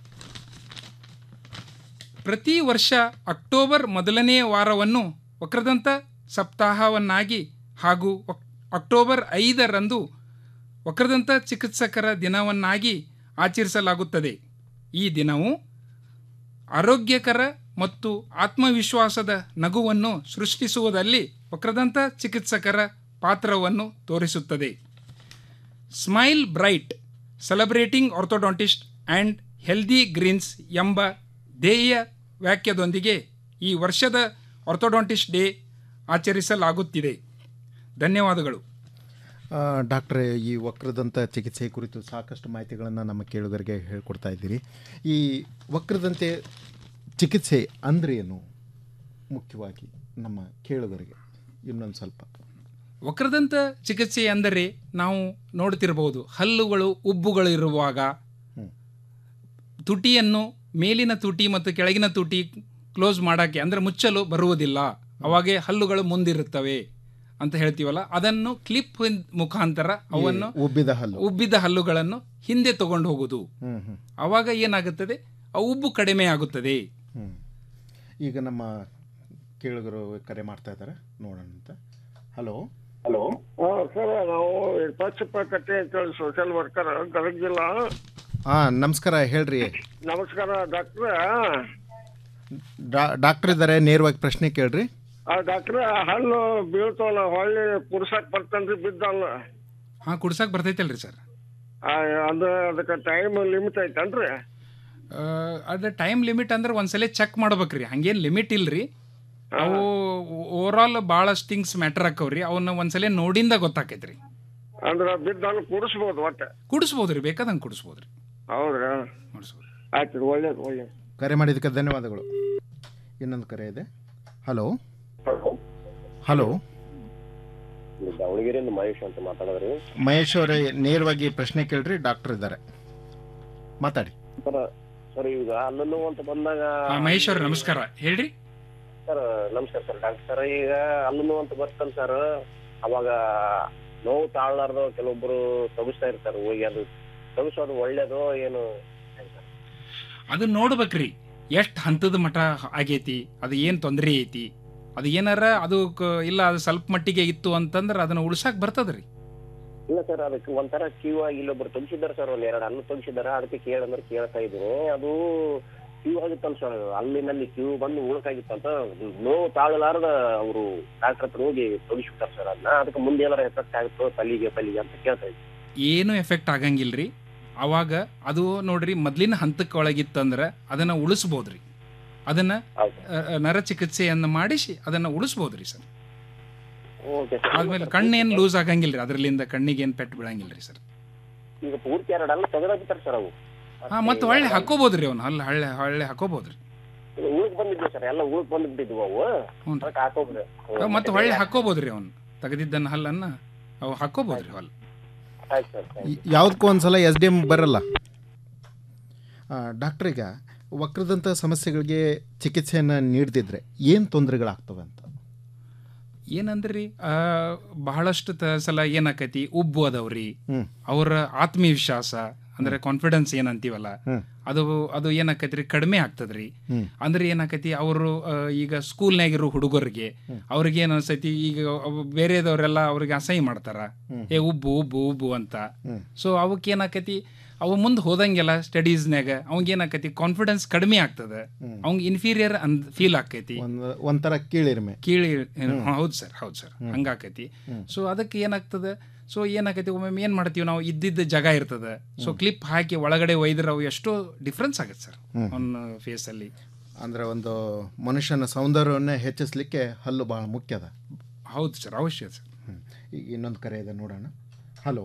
ಪ್ರತಿ ವರ್ಷ ಅಕ್ಟೋಬರ್ ಮೊದಲನೆಯ ವಾರವನ್ನು ವಕ್ರದಂತ ಸಪ್ತಾಹವನ್ನಾಗಿ ಹಾಗೂ ಒಕ್- ಅಕ್ಟೋಬರ್ ಐದರಂದು ವಕ್ರದಂತ ಚಿಕಿತ್ಸಕರ ದಿನವನ್ನಾಗಿ ಆಚರಿಸಲಾಗುತ್ತದೆ ಈ ದಿನವು ಆರೋಗ್ಯಕರ ಮತ್ತು ಆತ್ಮವಿಶ್ವಾಸದ ನಗುವನ್ನು ಸೃಷ್ಟಿಸುವುದಲ್ಲಿ ವಕ್ರದಂತ ಚಿಕಿತ್ಸಕರ ಪಾತ್ರವನ್ನು ತೋರಿಸುತ್ತದೆ smile bright celebrating orthodontist and healthy greens ಎಂಬ ಧ್ಯೇಯ ವಾಕ್ಯದೊಂದಿಗೆ ಈ ವರ್ಷದ ಆರ್ಥೋಡಾಂಟಿಸ್ಟ್ ಡೇ ಆಚರಿಸಲಾಗುತ್ತಿದೆ ಧನ್ಯವಾದಗಳು ಆ, ಡಾಕ್ಟ್ರೇ ಈ ವಕ್ರದಂತ ಚಿಕಿತ್ಸೆ ಕುರಿತು ಸಾಕಷ್ಟು ಮಾಹಿತಿಗಳನ್ನು ನಮ್ಮ ಕೇಳುಗರಿಗೆ ಹೇಳ್ಕೊಡ್ತಾ ಇದ್ದೀರಿ ಈ ವಕ್ರದಂತೆ ಚಿಕಿತ್ಸೆ ಅಂದರೆ ಏನು ಮುಖ್ಯವಾಗಿ ನಮ್ಮ ಕೇಳುಗರಿಗೆ ಇನ್ನೊಂದು ಸ್ವಲ್ಪ ವಕ್ರದಂತ ಚಿಕಿತ್ಸೆ ಅಂದರೆ ನಾವು ನೋಡ್ತಿರಬಹುದು ಹಲ್ಲುಗಳು ಉಬ್ಬುಗಳು ಇರುವಾಗ ತುಟಿಯನ್ನು ಮೇಲಿನ ತುಟಿ ಮತ್ತು ಕೆಳಗಿನ ತುಟಿ ಕ್ಲೋಸ್ ಮಾಡಕ್ಕೆ ಅಂದರೆ ಮುಚ್ಚಲು ಬರುವುದಿಲ್ಲ ಅವಾಗೆ ಹಲ್ಲುಗಳು ಮುಂದಿರುತ್ತವೆ ಅಂತ ಹೇಳ್ತೀವಲ್ಲ ಅದನ್ನು ಕ್ಲಿಪ್ ಮುಖಾಂತರ ಅವನ್ನು ಉಬ್ಬಿದ ಹಲ್ಲು ಉಬ್ಬಿದ ಹಲ್ಲುಗಳನ್ನು ಹಿಂದೆ ತಗೊಂಡು ಹೋಗುವುದು ಹ್ಮ್ ಹ್ಮ್ ಅವಾಗ ಏನಾಗುತ್ತದೆ ಆ ಉಬ್ಬು ಕಡಿಮೆ ಆಗುತ್ತದೆ ಹ್ಮ್. ಈಗ ನಮ್ಮ ಕೇಳುಗರು ಕರೆ ಮಾಡ್ತಾ ಇದ್ದಾರೆ ನೋಡೋಣ ಅಂತ ಹಲೋ ಹಲೋ ಸರ್ ನಾವು ಪಶ್ಚಿಮ ಕಟ್ಟೆ ಅಂತೇಳಿ ಸೋಷಿಯಲ್ ವರ್ಕರ್ ಗದಗ ಜಿಲ್ಲಾ ಹಾಂ ನಮಸ್ಕಾರ ಹೇಳ್ರಿ ನಮಸ್ಕಾರ ಡಾಕ್ಟ್ರ ಡಾ- ಡಾಕ್ಟರ್ ಇದ್ದಾರೆ ನೇರವಾಗಿ ಪ್ರಶ್ನೆ ಕೇಳ್ರಿ ಡಾಕ್ಟ್ರ ಹಲ್ಲು ಬೀಳ್ತಾವಲ್ಲ ಹೊಳ್ಳಿ ಕುರ್ಸಕ್ ಬರ್ತನ್ರಿ ಬಿದ್ದಲ್ಲ ಹಾ ಕುಡ್ಸಕ್ ಬರ್ತೈತಲ್ರಿ ಸರ್ ಆ, ಅದು ಅದಕ್ಕೆ ಟೈಮ್ ಲಿಮಿಟ್ ಐತನ್ರಿ ಅದ ಟೈಮ್ ಲಿಮಿಟ್ ಅಂದ್ರೆ ಒಂದ್ಸಲ ಚೆಕ್ ಮಾಡ್ಬೇಕ್ರಿ ಹಂಗೇನ್ ಲಿಮಿಟ್ ಇಲ್ರಿ ಅವು ಓವರ್ ಆಲ್ ಭಾಳಷ್ಟು ಥಿಂಗ್ಸ್ ಮ್ಯಾಟರ್ ಆಕವ್ರಿ ಅವನ್ನ ಒಂದ್ಸಲ ನೋಡಿಂದ ಗೊತ್ತಾಕೈತ್ರಿ ಅಂದ್ರ ಬಿದ್ದಲ್ಲ ಕುಡಿಸ್ಬೋದು ಒಟ್ಟೆ ಕುಡಿಸ್ಬೋದ್ರಿ ಬೇಕಾದಂಗೆ ಕುಡಿಸ್ಬೋದ್ರಿ ಹೌದ್ರಾ ಆಯ್ತು ಒಳ್ಳೇದು ಒಳ್ಳೇದು ಕರೆ ಮಾಡಿದ್ದಕ್ಕೆ ಧನ್ಯವಾದಗಳು ಇನ್ನೊಂದು ಕರೆ ಇದೆ ಹಲೋ ಹಲೋ ದಾವಣಗೆರೆಯಿಂದ ಮಹೇಶ್ ಅಂತ ಮಾತಾಡೋದ್ರಿ ಮಹೇಶ್ ಅವರೇ ನೇರವಾಗಿ ಪ್ರಶ್ನೆ ಕೇಳ್ರಿ ಡಾಕ್ಟರ್ ಇದ್ದಾರೆ ಮಾತಾಡಿ ಸರ್ ಸರ್ ಈಗ ಹಲ್ಲು ಅಂತ ಬಂದಾಗ ಹಾ, ಮಹೇಶ್ ಅವ್ರೆ ನಮಸ್ಕಾರ ಹೇಳ್ರಿ ಸರ್ ನಮಸ್ಕಾರ ಸರ್ ಡಾಕ್ಟರ್ ಸರ್ ಈಗ ಹಲ್ಲು ಅಂತ ಬರ್ತಲ್ಲ ಸರ್ ಅವಾಗ ನೋವು ತಾಳಲಾರ್ದು ಕೆಲವೊಬ್ರು ತಗಸ್ತಾ ಇರ್ತಾರೆ ಹೋಗಿ ಅದು ತಗಸೋದು ಒಳ್ಳೇದು ಏನು ಅದು ನೋಡ್ಬೇಕ್ರಿ ಎಷ್ಟು ಹಂತದ ಮಠ ಆಗೈತಿ ಅದು ಏನು ತೊಂದರೆ ಐತಿ ಅದು ಏನಾರ ಅದು ಕ- ಇಲ್ಲ ಅದು ಸ್ವಲ್ಪ ಮಟ್ಟಿಗೆ ಇತ್ತು ಅಂತಂದ್ರೆ ಅದನ್ನ ಉಳ್ಸಾಕ್ ಬರ್ತದ್ರಿ ಇಲ್ಲ ಸರ್ ಅದಕ್ಕೆ ಒಂಥರ ಕ್ಯೂ ಆಗಿ ಇಲ್ಲೊಬ್ರು ತೆಗಿಸಿದಾರೆ ಸರ್ ಒಂದ್ ಎರಡು ಹಲ್ಲು ತೆಗಿಸಿದಾರೆ ಅದಕ್ಕೆ ಕೇಳಂದ್ರೆ ಕೇಳ್ತಾ ಇದ್ದೀನಿ ಅದು ಕ್ಯೂ ಆಗಿತ್ತಲ್ಲ ಸರ್ ಅಲ್ಲಿನಲ್ಲಿ ಕ್ಯೂ ಬಂದು ಉಳುಕಾಗಿತ್ತಂತ ನೋವು ತಾಳಲಾರದ ಅವರು ಡಾಕ್ಟರ್ ಹತ್ರ ಹೋಗಿ ತೆಗಿಸ್ಬಿಟ್ಟಾರೆ ಸರ್ ಅದನ್ನ ಅದಕ್ಕೆ ಮುಂದೆ ಏನಾರ ಎಫೆಕ್ಟ್ ಆಗುತ್ತೋ ತಲಿಗೆ ಪಲಿಗೆ ಅಂತ ಕೇಳ್ತಾ ಇದ್ದೀನಿ ಏನು ಎಫೆಕ್ಟ್ ಆಗಂಗಿಲ್ರಿ ಅವಾಗ ಅದು ನೋಡ್ರಿ ಮೊದ್ಲಿನ ಹಂತಕ್ಕೆ ಒಳಗಿತ್ತಂದ್ರೆ ಅದನ್ನ ಉಳಿಸ್ಬೋದ್ರಿ ಅದನ್ನ ಅ, ಅ, ನರ ಚಿಕಿತ್ಸೆಯನ್ನ ಮಾಡಿಸಿ ಅದನ್ನ ಉಳಿಸ್ಬೋದ್ರಿ ಸರ್ ಓಕೆ ಆದ್ಮೇಲೆ ಕಣ್ಣೇನು ಲೂಸ್ ಆಗಂಗಿಲ್ರಿ ಅದರಲ್ಲಿಂದ ಕಣ್ಣಿಗೆ ಏನು ಪೆಟ್ಟು ಬೀಳಂಗಿಲ್ರಿ ಸರ್ ಈಗ ಪೂರ್ತಿ ಎರಡು ಹಲ್ಲು ತೆಗೆದಾಕ್ಬಿಟ್ಟಾರೆ ಸರ್ ಅವು ಹಾ ಮತ್ತೆ ಹೊಳ್ಳಿ ಹಾಕೋಬೋದ್ರಿ ಅವ್ನು ಹಳ್ಳಿ ಹಳ್ಳಿ ಹಳ್ಳಿ ಹಾಕೋಬೋದ್ರಿ ಉಳಕ್ ಬಂದಿದ್ವು ಸರ್ ಎಲ್ಲ ಉಳಕ್ ಬಂದ್ಬಿಟ್ಟಿದ್ವು ಅವು ಹ್ಞೂ ಅದಕ್ಕೆ ಹಾಕೋಬ್ರಿ ಮತ್ತೆ ಹೊಳ್ಳಿ ಹಾಕೋಬೋದ್ರಿ ಅವ್ನು ತೆಗೆದಿದ್ದನ್ನ ಹಲ್ಲನ್ನ ಅವು ಹಾಕೋಬೋದ್ರಿ ಹೊಲ್ ಆಯ್ತು ಸರ್ ಆಯ್ತು. ಯಾವುದಕ್ಕೂ ಒಂದ್ಸಲ ಎಸ್ ಡಿ ಎಮ್ ಬರಲ್ಲ ಡಾಕ್ಟರ್ ಈಗ ವಕ್ರದಂಥ ಸಮಸ್ಯೆಗಳಿಗೆ ಚಿಕಿತ್ಸೆಯನ್ನು ನೀಡದಿದ್ರೆ ಏನು ತೊಂದರೆಗಳಾಗ್ತವೆ ಅಂತ ಏನಂದ್ರಿ ಆ, ಬಹಳಷ್ಟು ತ ಸಲ ಏನಾಕತಿ ಉಬ್ಬು ಅದಾವ್ರಿ ಹ್ಮ್. ಅವ್ರ ಆತ್ಮವಿಶ್ವಾಸ ಅಂದ್ರೆ ಕಾನ್ಫಿಡೆನ್ಸ್ ಏನಂತೀವಲ್ಲ ಹ್ಮ್. ಅದು ಅದು ಏನಾಕೈತ್ರಿ ಕಡಿಮೆ ಆಗ್ತದ್ರಿ ಹ್ಮ್. ಅಂದ್ರೆ ಏನಾಕತಿ ಅವರು ಈಗ ಸ್ಕೂಲ್ನಾಗಿರೋ ಹುಡುಗರಿಗೆ ಅವ್ರಿಗೆ ಏನ್ ಅನ್ಸೈತಿ ಈಗ ಅವ್ ಬೇರೆದವರೆಲ್ಲ ಅವ್ರಿಗೆ ಅಸಹ್ಯ ಮಾಡ್ತಾರ ಹ್ಮ್. ಏ ಉಬ್ಬು ಉಬ್ಬು ಉಬ್ಬು ಅಂತ ಹ್ಮ್. ಸೊ ಅವಕ್ಕೆ ಏನಾಕತಿ ಅವ ಮುಂದೆ ಹೋದಂಗೆಲ್ಲ ಸ್ಟಡೀಸ್ನಾಗ ಅವಂಗ ಏನಾಕತಿ ಕಾನ್ಫಿಡೆನ್ಸ್ ಕಡಿಮೆ ಆಗ್ತದೆ ಹ್ಮ್. ಅವಂಗ ಇನ್ಫೀರಿಯರ್ ಅನ್ ಫೀಲ್ ಆಕೈತಿ ಒಂದು ಒಂಥರ ಕೀಳಿರಿಮೆ ಕೀಳಿ ಹ್ಮ್. ಹೌದು ಸರ್ ಹೌದು ಸರ್ ಹ್ಮ್. ಹಂಗಾಕತಿ ಹ್ಮ್. ಸೊ ಅದಕ್ಕೆ ಏನಾಗ್ತದೆ ಸೊ ಏನಾಕತಿ ಒಮ್ಮೊಮ್ಮೆ ಏನು ಮಾಡ್ತೀವಿ ನಾವು ಇದ್ದಿದ್ದ ಜಾಗ ಇರ್ತದೆ ಸೊ ಕ್ಲಿಪ್ ಹಾಕಿ ಒಳಗಡೆ ಒಯ್ದ್ರೆ ಅವು ಎಷ್ಟೋ ಡಿಫ್ರೆನ್ಸ್ ಆಗುತ್ತೆ ಸರ್ ಹ್ಮ್. ಅವನ ಫೇಸಲ್ಲಿ ಅಂದರೆ ಒಂದು ಮನುಷ್ಯನ ಸೌಂದರ್ಯವನ್ನು ಹೆಚ್ಚಿಸಲಿಕ್ಕೆ ಹಲ್ಲು ಭಾಳ ಮುಖ್ಯ ಅದ ಹೌದು ಸರ್ ಅವಶ್ಯ ಸರ್ ಈಗ ಇನ್ನೊಂದು ಕರೆ ಇದೆ ನೋಡೋಣ ಹಲೋ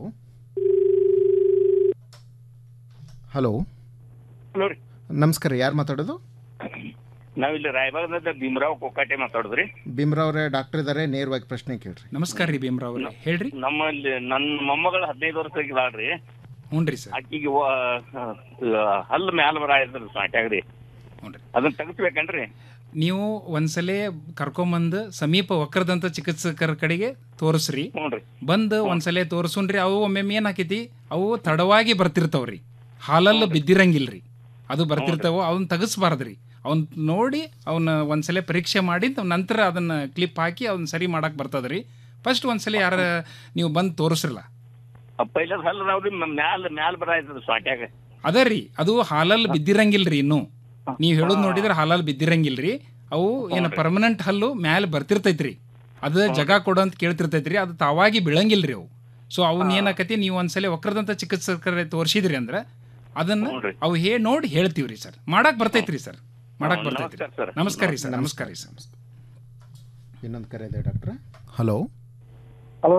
ಹಲೋ ಹಲೋ ರೀ ನಮಸ್ಕಾರ ಯಾರು ಮಾತಾಡೋದು ನಾವಿಲ್ಲಿ ರಾಯಬಾಗದಿಂದ ಭೀಮರಾವ್ ಕೊಕ್ಕಾಟೆ ಮಾತಾಡುದ್ರಿ ಭೀಮ್ರಾವ್ರೆ ಡಾಕ್ಟರ್ ಇದ್ದಾರೆ ನೇರವಾಗಿ ಪ್ರಶ್ನೆ ಕೇಳ್ರಿ ನಮಸ್ಕಾರ ರೀ ಭೀಮ್ರಾವ್ ಅವ್ರೆ ಹೇಳ್ರಿ ನಮ್ಮಲ್ಲಿ ನನ್ನ ಮೊಮ್ಮಗಳು ಹದಿನೈದು ವರ್ಷ ಆಗಿದಾಳ್ರಿ ಹ್ಞೂನ್ರಿ ಸರ್ ಆಕಿಗೆ ಹಲ್ಲು ಮ್ಯಾಲ ಬರ ಇದ್ರಿ ಸಾಟ್ಯಾಗ್ರಿ ಅದನ್ನ ತೆಗಿಸ್ಬೇಕನ್ರಿ ನೀವು ಒಂದ್ಸಲ ಕರ್ಕೊಂಬಂದು ಸಮೀಪ ವಕ್ರದಂತ ಚಿಕಿತ್ಸಕರ ಕಡೆಗೆ ತೋರಿಸ್ರಿ ಬಂದು ಒಂದ್ಸಲ ತೋರ್ಸುನ್ರಿ ಅವು ಒಮ್ಮೊಮ್ಮೆ ಏನಾಕೈತಿ ಅವು ತಡವಾಗಿ ಬರ್ತಿರ್ತಾವ್ರಿ ಹಾಲಲ್ಲಿ ಬಿದ್ದಿರಂಗಿಲ್ರಿ ಅದು ಬರ್ತಿರ್ತಾವ ಅವನ್ನ ತೆಗಿಸ್ಬಾರ್ದ್ರಿ ಅವ್ನ ನೋಡಿ ಅವನ್ನ ಒಂದ್ಸಲ ಪರೀಕ್ಷೆ ಮಾಡಿ ನಂತರ ಅದನ್ನ ಕ್ಲಿಪ್ ಹಾಕಿ ಅವ್ನ ಸರಿ ಮಾಡಕ್ ಬರ್ತದ್ರಿ ಫಸ್ಟ್ ಒಂದ್ಸಲ ಯಾರ ನೀವು ಬಂದು ತೋರಿಸ್ರಲ್ಲ ಪೈಲದ ಹಲ್ಲು ನಾವ್ರಿ ಮ್ಯಾಲ ಮ್ಯಾಲ ಬರ ಇದ್ರಿ ಸಾಟ್ಯಾಗ ಅದ ರೀ ಅದು ಹಾಲಲ್ಲಿ ಬಿದ್ದಿರಂಗಿಲ್ರಿ ಇನ್ನು ನೀವು ಹೇಳೋದು ನೋಡಿದ್ರೆ ಹಾಲಲ್ಲಿ ಬಿದ್ದಿರಂಗಿಲ್ರಿ ಅವು ಏನು ಪರ್ಮನೆಂಟ್ ಹಲ್ಲು ಮ್ಯಾಲೆ ಬರ್ತಿರ್ತೈತ್ರಿ ಅದು ಜಗ ಕೊಡು ಅಂತ ಕೇಳ್ತಿರ್ತೈತ್ರಿ ಅದು ತಾವಾಗಿ ಬೀಳಂಗಿಲ್ರಿ ಅವು ಸೊ ಅವನ್ನ ಏನಾಕತಿ ನೀವು ಒಂದ್ಸಲ ವಕ್ರದಂತ ಚಿಕಿತ್ಸಕರ ತೋರಿಸಿದ್ರಿ ಅಂದ್ರೆ ಅದನ್ನ ಅವು ಹೇ ನೋಡಿ ಹೇಳ್ತೀವ್ರಿ ಸರ್ ಮಾಡಕ್ ಬರ್ತೈತ್ರಿ ಸರ್ ಮಾಡಕ್ ಹಾ, ಬರ್ತೈತ್ರಿ ನಮಸ್ಕಾರ ಸರ್. ನಮಸ್ಕಾರ ರೀ ಸರ್ ನಮಸ್ಕಾರ ರೀ ಸರ್ ಇನ್ನೊಂದು ಕರೆ ಇದೆ ಡಾಕ್ಟ್ರೆ ಹಲೋ ಹಲೋ ರೀ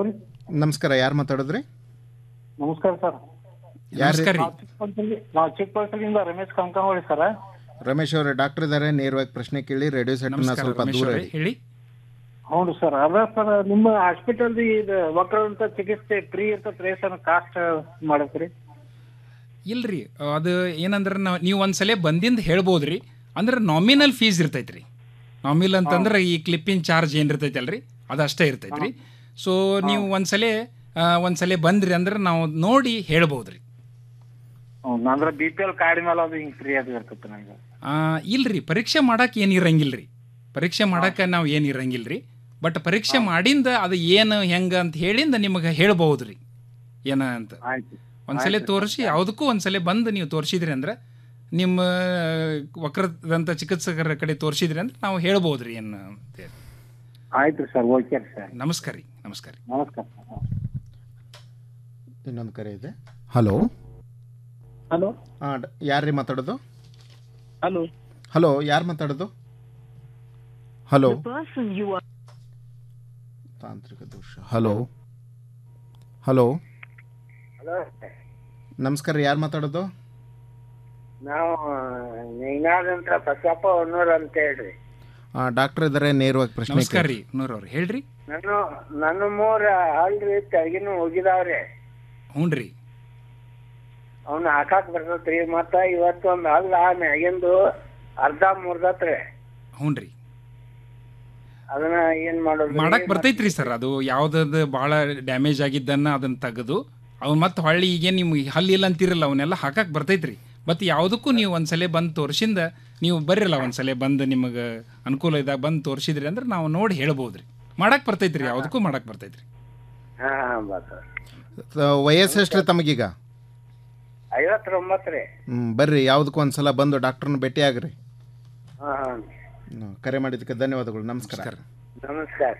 ನಮಸ್ಕಾರ ಯಾರು ಮಾತಾಡಿದ್ರಿ ನಮಸ್ಕಾರ ಸರ್ ಯಾರು ನಾವು ಚಿಕ್ಕಪಲ್ಸಲ್ಲಿ ನಾವು ಚಿಕ್ಕಪಲ್ಸಲಿಂದ ರಮೇಶ್ ಕಂಕನಹೊಳಿ ಸರ್ ರಮೇಶ್ ಅವರೇ ಡಾಕ್ಟರ್ ಇದ್ದಾರೆ ನೇರವಾಗಿ ಪ್ರಶ್ನೆ ಕೇಳಿ ರೇಡಿಯೋ ಸೆಟ್ ನಮಸ್ಕಾರ, ಸ್ವಲ್ಪ ರಮೇಶ್ ದೂರ ಅವರೇ, ಇಡಿ. ಹೇಳಿ ಹೌದು ಸರ್ ಅದ ಸರ್ ನಿಮ್ಮ ಹಾಸ್ಪಿಟಲ್ ಇದು ವಕ್ರಂತ ಚಿಕಿತ್ಸೆ ಫ್ರೀ ಇರ್ತೈತ್ರಿ ಸರ್ ಕಾಸ್ಟ್ ಮಾಡತ್ರಿ ಇಲ್ರಿ ಅದು ಏನಂದ್ರೆ ನಾವು ನೀವು ಒಂದ್ಸಲ ಬಂದಿಂದ ಹೇಳ್ಬೋದ್ರಿ ಅಂದ್ರೆ ನಾಮಿನಲ್ ಫೀಸ್ ಇರ್ತೈತ್ರಿ ನಾಮಿನಲ್ ಅಂತಂದ್ರೆ ಈ ಕ್ಲಿಪ್ಪಿಂಗ್ ಚಾರ್ಜ್ ಏನು ಇರ್ತೈತಲ್ರಿ ಅದು ಅಷ್ಟೇ ಇರ್ತೈತ್ರಿ ಸೊ ನೀವು ಒಂದ್ಸಲ ಆ, ಒಂದ್ಸಲ ಬಂದ್ರಿ ಅಂದ್ರೆ ನಾವು ನೋಡಿ ಹೇಳ್ಬೋದ್ರಿ ಹೌದು ಅಂದ್ರೆ ಬಿ ಪಿ ಎಲ್ ಕಾರ್ಡ್ ಮೇಲೆ ಅದು ಹಿಂಗ್ ಫ್ರೀ ಅದು ಇರ್ತೈತೆ ನಂಗೆ ಆ, ಇಲ್ರಿ ಪರೀಕ್ಷೆ ಮಾಡಕ್ಕೆ ಏನು ಇರಂಗಿಲ್ರಿ ಪರೀಕ್ಷೆ ಮಾಡಕ್ಕೆ ನಾವು ಏನು ಇರಂಗಿಲ್ರಿ ಬಟ್ ಪರೀಕ್ಷೆ ಮಾಡಿಂದ ಅದು ಏನು ಹೆಂಗ ಅಂತ ಹೇಳಿಂದ ನಿಮಗೆ ಹೇಳ್ಬಹುದ್ರಿ ಏನ ಅಂತ ಒಂದ್ಸಲ ತೋರಿಸಿ ಯಾವುದಕ್ಕೂ ಒಂದ್ಸಲ ಬಂದು ನೀವು ತೋರಿಸಿದ್ರಿ ಅಂದ್ರೆ ನಿಮ್ಮ ವಕ್ರದಂತ ಚಿಕಿತ್ಸಕರ ಕಡೆ ತೋರಿಸಿದ್ರಿ ಅಂದ್ರೆ ನಾವು ಹೇಳ್ಬೋದ್ರಿ ಏನು ಅಂತ ಹೇಳಿ. ಆಯ್ತು ಸರ್ ಓಕೆ ಸರ್ ನಮಸ್ಕಾರ ರೀ ನಮಸ್ಕಾರ ರೀ ನಮಸ್ಕಾರ ಇನ್ನೊಂದು ಕರೆ ಇದೆ ಹಲೋ ಹಲೋ ಹಾಂ ಯಾರ್ರೀ ಮಾತಾಡೋದು ಹಲೋ ಹಲೋ ಯಾರು ಮಾತಾಡೋದು ಹಲೋ ತಾಂತ್ರಿಕ ದೋಷ ಹಲೋ ಹಲೋ ಹಲೋ ನಮಸ್ಕಾರ ಯಾರು ಮಾತಾಡೋದು ನಾವು ನೀನಾದಂತ ಬಸಪ್ಪ ಹೊನ್ನೂರ್ ಅಂತ ಹೇಳ್ರಿ ಡಾಕ್ಟರ್ ಇದ್ದಾರೆ ನೇರವಾಗಿ ಪ್ರಶ್ನೆ ನಮಸ್ಕಾರ ಕೇಳಿ. ರೀ ನೂರವ್ರು ಹೇಳ್ರಿ ನಾನು ನನ್ನ ಮೂರ ಅಲ್ರಿ ತೆಗಿನು ಹೋಗಿದಾವ್ರಿ ಹ್ಞೂನ್ರಿ ಅವ್ನ ಹಾಕಾಕ್ ಬರ್ತೈತ್ರಿ ಮತ್ತ ಇವತ್ತೊಂದ್ ಅಲ್ಲ ಮ್ಯಾಗಿಂದು ಅರ್ಧ ಮುರ್ದತ್ರಿ ಹ್ಞೂನ್ರಿ ಅದನ್ನ ಏನ್ ಮಾಡೋದು ಮಾಡಕ್ ಬರ್ತೈತ್ರಿ ಸರ್ ಅದು ಯಾವ್ದದ ಭಾಳ ಡ್ಯಾಮೇಜ್ ಆಗಿದ್ದನ್ನ ಅದನ್ನ ತೆಗೆದು ಅವ್ನು ಮತ್ತೆ ಹೊಳ್ಳಿ ಈಗೇನು ನಿಮ್ಗೆ ಹಲ್ಲಿಲ್ಲ ಅಂತಿರಲ್ಲ ಅವನ್ನೆಲ್ಲ ಹಾಕಕ್ ಬರ್ತೈತ್ರಿ ಮತ್ತು ಯಾವುದಕ್ಕೂ ನೀವು ಒಂದ್ಸಲ ಬಂದು ತೋರಿಸಿಂದ ನೀವು ಬರ್ರಲ್ಲ ಒಂದ್ಸಲ ಬಂದು ನಿಮಗೆ ಅನುಕೂಲ ಇದ್ದಾಗ ಬಂದು ತೋರಿಸಿದ್ರಿ ಅಂದ್ರೆ ನಾವು ನೋಡಿ ಹೇಳ್ಬೋದ್ರಿ ಮಾಡಕ್ ಬರ್ತೈತ್ರಿ ಯಾವುದಕ್ಕೂ ಮಾಡಕ್ ಬರ್ತೈತ್ರಿ ಹಾ ಬಸ್ ತ- ವಯಸ್ಸು ಎಷ್ಟ್ರಿ ತಮಗೀಗ ಐವತ್ತೊಂಬತ್ತ್ರಿ ಹ್ಮ್, ಬರ್ರಿ ಯಾವುದಕ್ಕೂ ಒಂದ್ಸಲ ಬಂದು ಡಾಕ್ಟರ್ನ ಭೇಟಿ ಆಗ್ರಿ ಹಾ ಹಾ ಹ್ಮ್, ಕರೆ ಮಾಡಿದ್ದಕ್ಕೆ ಧನ್ಯವಾದಗಳು ನಮಸ್ಕಾರ ನಮಸ್ಕಾರ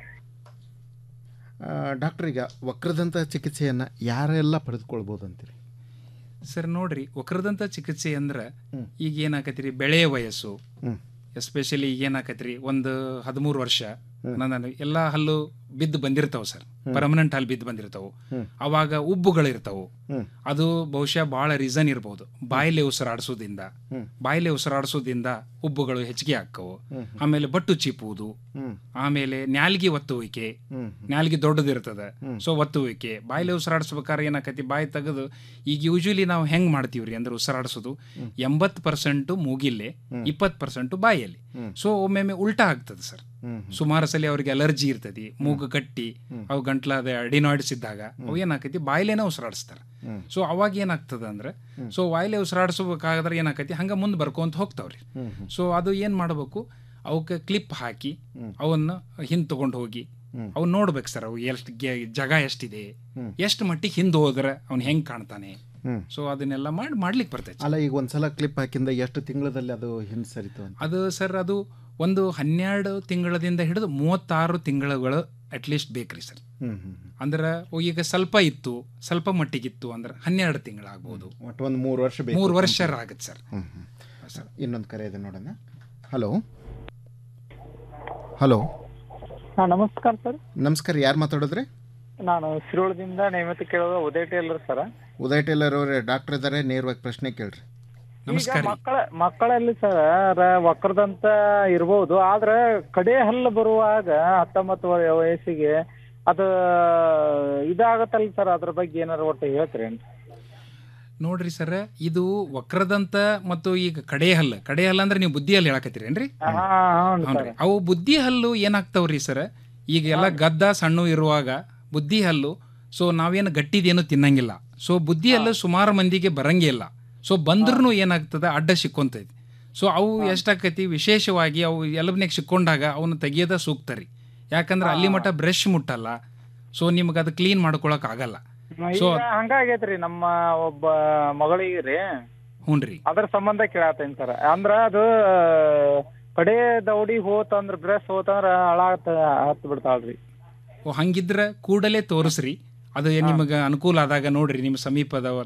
ಆ, ಡಾಕ್ಟರ್ ಈಗ ವಕ್ರದಂತ ಚಿಕಿತ್ಸೆಯನ್ನು ಯಾರೆಲ್ಲ ಪಡೆದುಕೊಳ್ಬೋದು ಅಂತೀರಿ ಸರ್ ನೋಡ್ರಿ ವಕ್ರದಂತ ಚಿಕಿತ್ಸೆ ಅಂದ್ರೆ ಈಗ ಏನಾಕತ್ರಿ ಬೆಳೆಯ ವಯಸ್ಸು ಹ್ಮ್. ಎಸ್ಪೆಷಲಿ ಈಗ ಏನಾಕತ್ರಿ ಒಂದು ಹದಿಮೂರು ವರ್ಷ ನನ್ನ ಎಲ್ಲ ಹಲ್ಲು ಬಿದ್ದು ಬಂದಿರ್ತಾವ ಸರ್ ಹ್ಮ್. ಪರ್ಮನೆಂಟ್ ಹಲ್ಲು ಬಿದ್ದು ಬಂದಿರ್ತಾವು ಹ್ಮ್. ಅವಾಗ ಉಬ್ಬುಗಳಿರ್ತಾವು ಹ್ಮ್. ಅದು ಬಹುಶಃ ಬಹಳ ರೀಸನ್ ಇರ್ಬೋದು ಬಾಯಿಲೆ ಉಸಿರಾಡಿಸೋದ್ರಿಂದ ಹ್ಮ್. ಬಾಯಿಲೆ ಉಸಿರಾಡಿಸೋದ್ರಿಂದ ಉಬ್ಬುಗಳು ಹೆಚ್ಚಿಗೆ ಆಕ್ಕವು ಹ್ಮ್. ಆಮೇಲೆ ಬಟ್ಟು ಚೀಪುವುದು ಹ್ಮ್. ಆಮೇಲೆ ನ್ಯಾಲ್ಗಿ ಒತ್ತುವಿಕೆ ಹ್ಮ್. ನ್ಯಾಲ್ಗಿ ದೊಡ್ಡದಿರ್ತದೆ ಹ್ಮ್. ಸೊ ಒತ್ತುವಿಕೆ ಬಾಯಿಲೆ ಉಸಿರಾಡಿಸ್ಬೇಕಾದ್ರೆ ಏನಾಕತಿ ಬಾಯಿ ತೆಗೆದು ಈಗ ಯೂಶಲಿ ನಾವು ಹೆಂಗ್ ಮಾಡ್ತೀವ್ರಿ ಅಂದ್ರೆ ಉಸಿರಾಡಿಸೋದು ಎಂಬತ್ತು ಪರ್ಸೆಂಟು ಮೂಗಿಲ್ಲೇ ಹ್ಮ್. ಇಪ್ಪತ್ತು ಪರ್ಸೆಂಟು ಬಾಯಲ್ಲಿ ಹ್ಮ್. ಸೊ ಒಮ್ಮೊಮ್ಮೆ ಉಲ್ಟಾ ಆಗ್ತದೆ ಸರ್ ಹ್ಮ್. ಸುಮಾರು ಸಲ ಅವ್ರಿಗೆ ಅಲರ್ಜಿ ಇರ್ತದೆ ಮೂಗು ಕಟ್ಟಿ ಅವು ಗಂಟ್ಲದ ಅಡಿನಾಯ್ಡ್ಸ್ ಇದ್ದಾಗ ಅವು ಏನಾಕತಿ ಬಾಯಿಲೇನೆ ಉಸಿರಾಡಿಸ್ತಾರೆ ಹ್ಮ್. ಸೊ ಅವಾಗ ಏನಾಗ್ತದೆ ಅಂದ್ರೆ ಸೊ ಬಾಯಿಲೆ ಉಸಿರಾಡಿಸ್ಬೇಕಾದ್ರೆ ಏನಾಕತಿ ಹಂಗ ಮುಂದೆ ಬರ್ಕೊಂತ ಹೋಗ್ತಾವ್ರಿ ಹ್ಮ್. ಹ್ಮ್. ಸೊ ಅದು ಏನು ಮಾಡಬೇಕು ಅವಕ್ಕೆ ಕ್ಲಿಪ್ ಹಾಕಿ ಹ್ಮ್. ಅವನ್ನ ಹಿಂದೆ ತಗೊಂಡು ಹೋಗಿ ಹ್ಮ್. ಅವ್ನು ನೋಡ್ಬೇಕು ಸರ್ ಅವು ಎಷ್ಟು ಜಾಗ ಎಷ್ಟಿದೆ ಹ್ಮ್. ಎಷ್ಟು ಮಟ್ಟಿಗೆ ಹಿಂದೆ ಹೋದ್ರೆ ಅವ್ನು ಹೆಂಗ್ ಕಾಣ್ತಾನೆ ಹ್ಮ್. ಸೊ ಅದನ್ನೆಲ್ಲ ಮಾಡಿ ಮಾಡ್ಲಿಕ್ಕೆ ಬರ್ತೈತೆ ಅಲ್ಲ ಈಗ ಒಂದ್ಸಲ ಕ್ಲಿಪ್ ಹಾಕಿಂದ ಎಷ್ಟು ತಿಂಗಳಲ್ಲಿ ಅದು ಹಿಂದೆ ಸರಿತು ಅಂತ ಅದು ಸರ್ ಅದು ಒಂದು ಹನ್ನೆರಡು ತಿಂಗಳದಿಂದ ಹಿಡಿದು ಮೂವತ್ತಾರು ತಿಂಗಳುಗಳು ಅಟ್ಲೀಸ್ಟ್ ಬೇಕ್ರಿ ಸರ್ ಹ್ಮ್ ಹ್ಮ್ ಅಂದ್ರೆ ಓ ಈಗ ಸ್ವಲ್ಪ ಇತ್ತು ಸ್ವಲ್ಪ ಮಟ್ಟಿಗಿತ್ತು ಅಂದ್ರೆ ಹನ್ನೆರಡು ತಿಂಗಳಾಗ್ಬೋದು ಒಟ್ಟು ಒಂದು ಮೂರು ವರ್ಷ ಬೇಕು ಮೂರು ವರ್ಷ ಆಗತ್ತೆ ಸರ್ ಹ್ಮ್ ಹ್ಮ್. ಇನ್ನೊಂದು ಕರೆ ಇದೆ ನೋಡೋಣ ಹಲೋ ಹಲೋ ಹಾ ನಮಸ್ಕಾರ ಸರ್ ನಮಸ್ಕಾರ ಯಾರು ಮಾತಾಡಿದ್ರಿ ನಾನು ಶಿರೋಳದಿಂದ ನೇಮತಿ ಕೇಳೋದು Udaya Taylor sir Uday Taylor ಅವರೇ ಡಾಕ್ಟರ್ ಇದ್ದಾರೆ ನೇರವಾಗಿ ಪ್ರಶ್ನೆ ಕೇಳ್ರಿ ಈಗ ಮಕ್ಕಳ ಮಕ್ಕಳಲ್ಲಿ ಸರ್ ವಕ್ರದಂತ ಇರ್ಬೋದು ಆದ್ರೆ ಕಡೆ ಹಲ್ಲು ಬರುವಾಗ ಹತ್ತೊಂಬತ್ತು ವಯ- ವಯಸ್ಸಿಗೆ ಅದು ಇದಾಗತ್ತಲ್ಲ ಸರ್ ಅದ್ರ ಬಗ್ಗೆ ಏನಾರು ಒಟ್ಟು ಹೇಳ್ತೀರೇನು ನೋಡ್ರಿ ಸರ್ ಇದು ವಕ್ರದಂತ ಮತ್ತು ಈಗ ಕಡೆ ಹಲ್ಲು ಕಡೆ ಹಲ್ಲು ಅಂದ್ರೆ ನೀವು ಬುದ್ಧಿ ಹಲ್ಲು ಹೇಳಕತ್ತೀರೇನ್ರಿ ಹಾ ಹೌದು ಹೌನ್ರಿ. ಅವು ಬುದ್ಧಿ ಹಲ್ಲು ಏನಾಗ್ತಾವ್ರಿ ಸರ್ ಈಗ ಎಲ್ಲ ಗದ್ದ ಸಣ್ಣ ಇರುವಾಗ ಬುದ್ಧಿ ಹಲ್ಲು ಸೊ ನಾವೇನು ಗಟ್ಟಿದೇನು ತಿನ್ನಂಗಿಲ್ಲ ಸೊ ಬುದ್ಧಿ ಹಲ್ಲು ಸುಮಾರು ಮಂದಿಗೆ ಬರಂಗೇ ಇಲ್ಲ ಸೊ ಬಂದ್ರೂ ಏನಾಗ್ತದೆ ಅಡ್ಡ ಸಿಕ್ಕೊಂತೈತಿ ಸೊ ಅವು ಎಷ್ಟಾಕತಿ ವಿಶೇಷವಾಗಿ ಅವು ಎಲಬ್ನಾಗ ಸಿಕ್ಕೊಂಡಾಗ ಅವನ್ನ ತೆಗಿಯೋದ ಸೂಕ್ತ ರೀ ಯಾಕಂದ್ರೆ ಅಲ್ಲಿ ಮಟ್ಟ ಬ್ರಷ್ ಮುಟ್ಟಲ್ಲ ಸೊ ನಿಮ್ಗೆ ಅದು ಕ್ಲೀನ್ ಮಾಡ್ಕೊಳಕ್ ಆಗಲ್ಲ ಸೊ ಈಗ ಹಂಗಾಗೈತ್ರಿ ನಮ್ಮ ಒಬ್ಬ ಮಗಳಿಗೆ ರೀ ಹ್ಞೂನ್ರಿ ಅದ್ರ ಸಂಬಂಧ ಕೇಳತ್ತೇನ್ ಸರ್ ಅಂದ್ರ ಅದು ಕಡೆ ದೌಡಿ ಹೋತಂದ್ರ ಬ್ರಷ್ ಹೋತಂದ್ರ ಹಳ ಹತ್ ಬಿಡ್ತಾಳ್ರಿ ಓ ಹಂಗಿದ್ರ ಕೂಡಲೇ ತೋರಿಸ್ರಿ ಅದು ನಿಮಗೆ ಅನುಕೂಲ ಆದಾಗ ನೋಡ್ರಿ ನಿಮ್ಮ ಸಮೀಪದವದ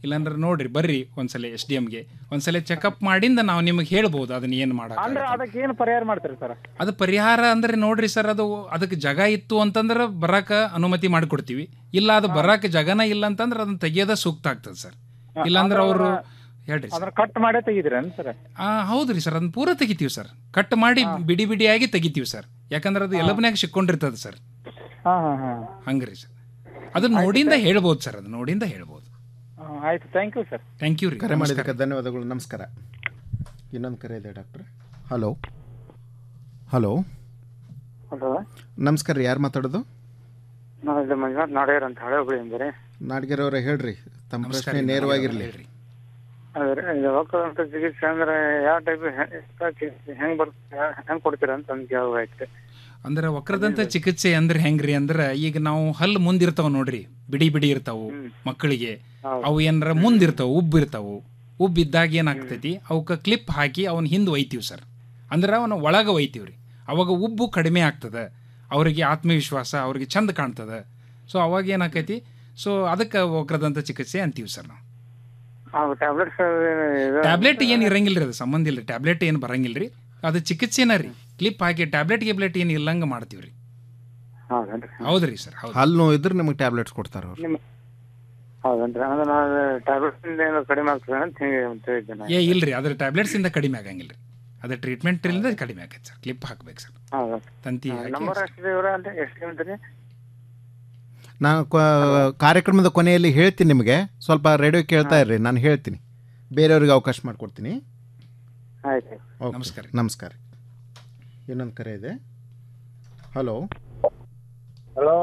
ಇಲ್ಲಾಂದ್ರೆ ನೋಡ್ರಿ ಬರ್ರಿ ಒಂದ್ಸಲ ಎಸ್ ಡಿ ಎಮ್ಗೆ ಒಂದ್ಸಲ ಚೆಕಪ್ ಮಾಡಿಂದ ನಾವು ನಿಮಗೆ ಹೇಳ್ಬೋದು ಅದನ್ನ ಏನು ಮಾಡ ಅಂದ್ರೆ ಅದಕ್ಕೆ ಏನು ಪರಿಹಾರ ಮಾಡ್ತೀರಿ ಸರ್ ಅದು ಪರಿಹಾರ ಅಂದ್ರೆ ನೋಡ್ರಿ ಸರ್ ಅದು ಅದಕ್ಕೆ ಜಾಗ ಇತ್ತು ಅಂತಂದ್ರೆ ಬರಾಕ ಅನುಮತಿ ಮಾಡಿಕೊಡ್ತೀವಿ ಇಲ್ಲ ಅದು ಬರಾಕ ಜಾಗನ ಇಲ್ಲ ಅಂತಂದ್ರೆ ಅದನ್ನ ತೆಗಿಯೋದ ಸೂಕ್ತ ಆಗ್ತದೆ ಸರ್ ಇಲ್ಲಾಂದ್ರೆ ಅವರು ಹೇಳ್ರಿ ಸರ್ ಅದನ್ನ ಕಟ್ ಮಾಡೇ ತೆಗಿದ್ರೇನ್ ಸರ್ ಆ ಹೌದ್ರಿ ಸರ್ ಅದನ್ನ ಪೂರ ತೆಗಿತೀವಿ ಸರ್ ಕಟ್ ಮಾಡಿ ಬಿಡಿ ಬಿಡಿಯಾಗಿ ತೆಗಿತೀವಿ ಸರ್ ಯಾಕಂದ್ರೆ ಅದು ಎಲಬನ್ಯಾಗ ಸಿಕ್ಕೊಂಡಿರ್ತದೆ ಸರ್ ಹಾ ಹಾ ಹಾ ಹಂಗ್ರಿ ಸರ್ ಅದು ನೋಡಿಂದ ಹೇಳ್ಬೋದು ಸರ್ ಅದು ನೋಡಿಂದ ಹೇಳ್ಬೋದು ಹಾ, ಆಯ್ತು thank you sir thank you ರೀ ಕರೆ ನಮಸ್ಕಾರ. ಮಾಡಿದ್ದಕ್ಕೆ ಧನ್ಯವಾದಗಳು ನಮಸ್ಕಾರ ಇನ್ನೊಂದು ಕರೆ ಇದೆ ಡಾಕ್ಟ್ರೆ ಹಲೋ ಹಲೋ ಹಲೋ ನಮಸ್ಕಾರ ರೀ ಯಾರು ಮಾತಾಡೋದು ನಾವು ಇದು ಮಂಜುನಾಥ್ ನಾಡೇರ್ ಅಂತ ಹಳೆ ಹುಬ್ಳಿ ಅಂದರೆ ನಾಡ್ಗೆರವ್ರೆ ಹೇಳ್ರಿ ತಮ್ಮ ಪ್ರಶ್ನೆ ನೇರವಾಗಿರಲಿ ಅದ್ರ ಇದು ಒಕ್ಕಲಂತ ಚಿಕಿತ್ಸೆ ಅಂದ್ರೆ ಯಾವ ಟೈಪ್ ಹೆಂಗ್ ಬರುತ್ತೆ ಹೆಂಗ್ ಕೊಡ್ತೀರಾ ಅಂತ ನಮ್ಗೆ ಯಾವ ಐತೆ ಅಂದ್ರೆ ವಕ್ರದಂತ ಚಿಕಿತ್ಸೆ ಅಂದ್ರೆ ಹೆಂಗ್ರಿ ಅಂದ್ರೆ ಈಗ ನಾವು ಹಲ್ಲು ಮುಂದಿರ್ತಾವ ನೋಡ್ರಿ ಬಿಡಿ ಬಿಡಿ ಇರ್ತಾವು ಮಕ್ಕಳಿಗೆ ಅವು ಏನಾರ ಮುಂದಿರ್ತಾವ ಉಬ್ಬು ಇರ್ತಾವು ಉಬ್ಬು ಇದ್ದಾಗ ಏನಾಗ್ತೈತಿ ಅವಕ್ಕೆ ಕ್ಲಿಪ್ ಹಾಕಿ ಅವನ ಹಿಂದೆ ಒಯ್ತೀವಿ ಸರ್ ಅಂದ್ರೆ ಅವನ ಒಳಗೆ ಒಯ್ತೀವಿ ರೀ ಅವಾಗ ಉಬ್ಬು ಕಡಿಮೆ ಆಗ್ತದೆ ಅವರಿಗೆ ಆತ್ಮವಿಶ್ವಾಸ ಅವ್ರಿಗೆ ಚಂದ ಕಾಣ್ತದೆ ಸೊ ಅವಾಗ ಏನಾಕೈತಿ ಸೊ ಅದಕ್ಕೆ ವಕ್ರದಂತ ಚಿಕಿತ್ಸೆ ಅಂತೀವಿ ಸರ್ ನಾವು ಅವು ಟ್ಯಾಬ್ಲೆಟ್ಸ್ ಟ್ಯಾಬ್ಲೆಟ್ ಏನು ಇರಂಗಿಲ್ಲ ರೀ ಅದು ಸಂಬಂಧ ಇಲ್ಲ ಟ್ಯಾಬ್ಲೆಟ್ ಏನು ಬರಂಗಿಲ್ಲ ರೀ ಅದು ಚಿಕಿತ್ಸೆನ ರೀ ಕ್ಲಿಪ್ ಹಾಕಿ ಟ್ಯಾಬ್ಲೆಟ್ ಗಿಬ್ಲೆಟ್ ಏನು ಇಲ್ಲಂಗೆ ಮಾಡ್ತೀವಿ ರೀ ಹೌದನ್ರಿ ಹೌದ್ರಿ ಸರ್ ಹೌದು ಹಲ್ಲು ನೋವು ಇದ್ರೆ ನಿಮಗೆ ಟ್ಯಾಬ್ಲೆಟ್ಸ್ ಕೊಡ್ತಾರೆ ಅವ್ರು ನಿಮ್ಮ ಹೌದನ್ರಿ ಅಂದ್ರೆ ನಾವು ಟ್ಯಾಬ್ಲೆಟ್ಸ್ ಇಂದ ಏನೋ ಕಡಿಮೆ ಆಗ್ತದೆ ಅಂತ ಹೇಳಿ ಅಂತ ಹೇಳಿದ್ದೆ ನಾನು ಏ ಇಲ್ರಿ ಅದ್ರ ಟ್ಯಾಬ್ಲೆಟ್ಸ್ ಇಂದ ಕಡಿಮೆ ಆಗಂಗಿಲ್ಲ ರೀ ಅದ್ರ ಟ್ರೀಟ್ಮೆಂಟ್ ಇಲ್ಲದೆ ಕಡಿಮೆ ಆಗತ್ತೆ ಸರ್ ಕ್ಲಿಪ್ ಹಾಕ್ಬೇಕು ಸರ್ ಹೌದಾ ತಂತಿ ಹಾಕಿ ನಂಬರ್ ಎಷ್ಟಿದೆ ಇವರ ಅಂತ ಎಷ್ಟು ಅಂತೀರಿ ನಾನು ಕ- ಕಾರ್ಯಕ್ರಮದ ಕೊನೆಯಲ್ಲಿ ಹೇಳ್ತೀನಿ ನಿಮಗೆ ಸ್ವಲ್ಪ ರೇಡಿಯೋ ಕೇಳ್ತಾ ಇರ್ರಿ ನಾನು ಹೇಳ್ತೀನಿ ಬೇರೆಯವ್ರಿಗೆ ಅವಕಾಶ ಮಾಡಿಕೊಡ್ತೀನಿ ಆಯ್ತು ಓಕೆ. ನಮಸ್ಕಾರ. ನಮಸ್ಕಾರ ಇನ್ನೊಂದು ಕರೆ ಇದೆ ಹಲೋ ಹಲೋ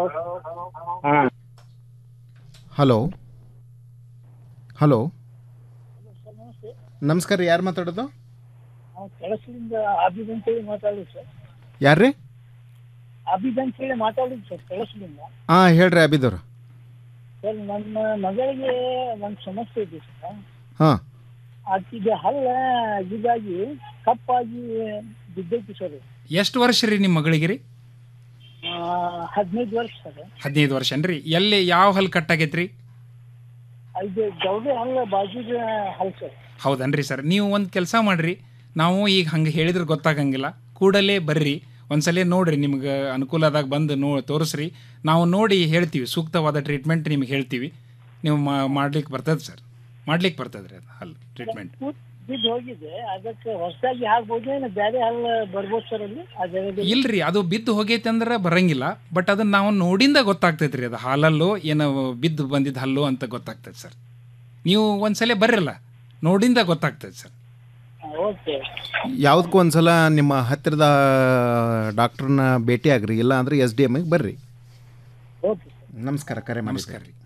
ಹಲೋ ಹಲೋ ನಮಸ್ಕಾರ ರೀ ಯಾರು ಮಾತಾಡೋದು ನಾವು ಕೆಲಸದಿಂದ ಆಬಿದ್ ಅಂತ ಹೇಳಿ ಮಾತಾಡಿದ್ವಿ ಸರ್ ಯಾರ್ರಿ ಆಬಿದ್ ಅಂತ ಹೇಳಿ ಮಾತಾಡಿದ್ವಿ ಸರ್ ಕೆಲಸದಿಂದ ಹಾಂ ಹೇಳ್ರಿ ಅಬಿದವ್ರು ಸರ್ ನನ್ನ ಮಗಳಿಗೆ ಒಂದು ಸಮಸ್ಯೆ ಇದೆ ಸರ್ ಹಾಂ ಆಕಿಗೆ ಹಲ್ಲ ಇದಾಗಿ ಕಪ್ಪಾಗಿ ಬಿದ್ದೈತಿ ಸರ್ ಎಷ್ಟು ವರ್ಷ ರೀ ನಿಮ್ಮ ಮಗಳಿಗೆ ರೀ ಹದಿನೈದು ವರ್ಷ ಸರ್ ಹದಿನೈದು ವರ್ಷ ಏನ್ರಿ ಎಲ್ಲಿ ಯಾವ ಹಲ್ ಕಟ್ ಆಗೈತ್ರಿ ಇದು ಗೌಡೆ ಹಲ್ಲ ಬಾಜುಗೆ ಹಲ್ ಸರ್ ಹೌದನ್ರಿ ಸರ್ ನೀವು ಒಂದು ಕೆಲಸ ಮಾಡ್ರಿ ನಾವು ಈಗ ಹಂಗೆ ಹೇಳಿದ್ರೆ ಗೊತ್ತಾಗಂಗಿಲ್ಲ ಕೂಡಲೇ ಬರ್ರಿ ಒಂದ್ಸಲ ನೋಡ್ರಿ ನಿಮ್ಗೆ ಅನುಕೂಲ ಆದಾಗ ಬಂದು ನೋ ತೋರಿಸ್ರಿ ನಾವು ನೋಡಿ ಹೇಳ್ತೀವಿ ಸೂಕ್ತವಾದ ಟ್ರೀಟ್ಮೆಂಟ್ ನಿಮ್ಗೆ ಹೇಳ್ತೀವಿ ನೀವು ಮಾಡ್ಲಿಕ್ಕೆ ಬರ್ತದೆ ಸರ್ ಮಾಡ್ಲಿಕ್ಕೆ ಬರ್ತದೆ ರೀ ಅದು ಹಲ್ ಟ್ರೀಟ್ಮೆಂಟ್ ಬಿದ್ದು ಹೋಗಿದೆ ಅದಕ್ಕೆ ಹೊಸದಾಗಿ ಆಗ್ಬೋದು ಏನು ಬೇರೆ ಹಲ್ಲ ಬರ್ಬೋದು ಸರ್ ಅಲ್ಲಿ ಆ ಜಾಗದಲ್ಲಿ ಇಲ್ರಿ ಅದು ಬಿದ್ದು ಹೋಗೈತೆ ಅಂದ್ರೆ ಬರಂಗಿಲ್ಲ ಬಟ್ ಅದನ್ನ ನಾವು ನೋಡಿಂದ ಗೊತ್ತಾಗ್ತೈತೆ ರೀ ಅದು ಹಾಲಲ್ಲೋ ಏನೋ ಬಿದ್ದು ಬಂದಿದ್ದು ಹಲ್ಲು ಅಂತ ಗೊತ್ತಾಗ್ತೈತೆ ಸರ್ ನೀವು ಒಂದ್ಸಲ ಬರ್ರಲ್ಲ ನೋಡಿಂದ ಗೊತ್ತಾಗ್ತೈತೆ ಸರ್ ಓಕೆ ಯಾವುದಕ್ಕೂ ಒಂದ್ಸಲ ನಿಮ್ಮ ಹತ್ತಿರದ ಡಾಕ್ಟ್ರನ್ನ ಭೇಟಿ ಆಗ್ರಿ ಇಲ್ಲ ಅಂದ್ರೆ ಎಸ್ ಡಿ ಎಮ್ಗೆ ಬರ್ರಿ ಓಕೆ ನಮಸ್ಕಾರ ಕರೆ ನಮಸ್ಕಾರ ಮಾಡಿದ್ರಿ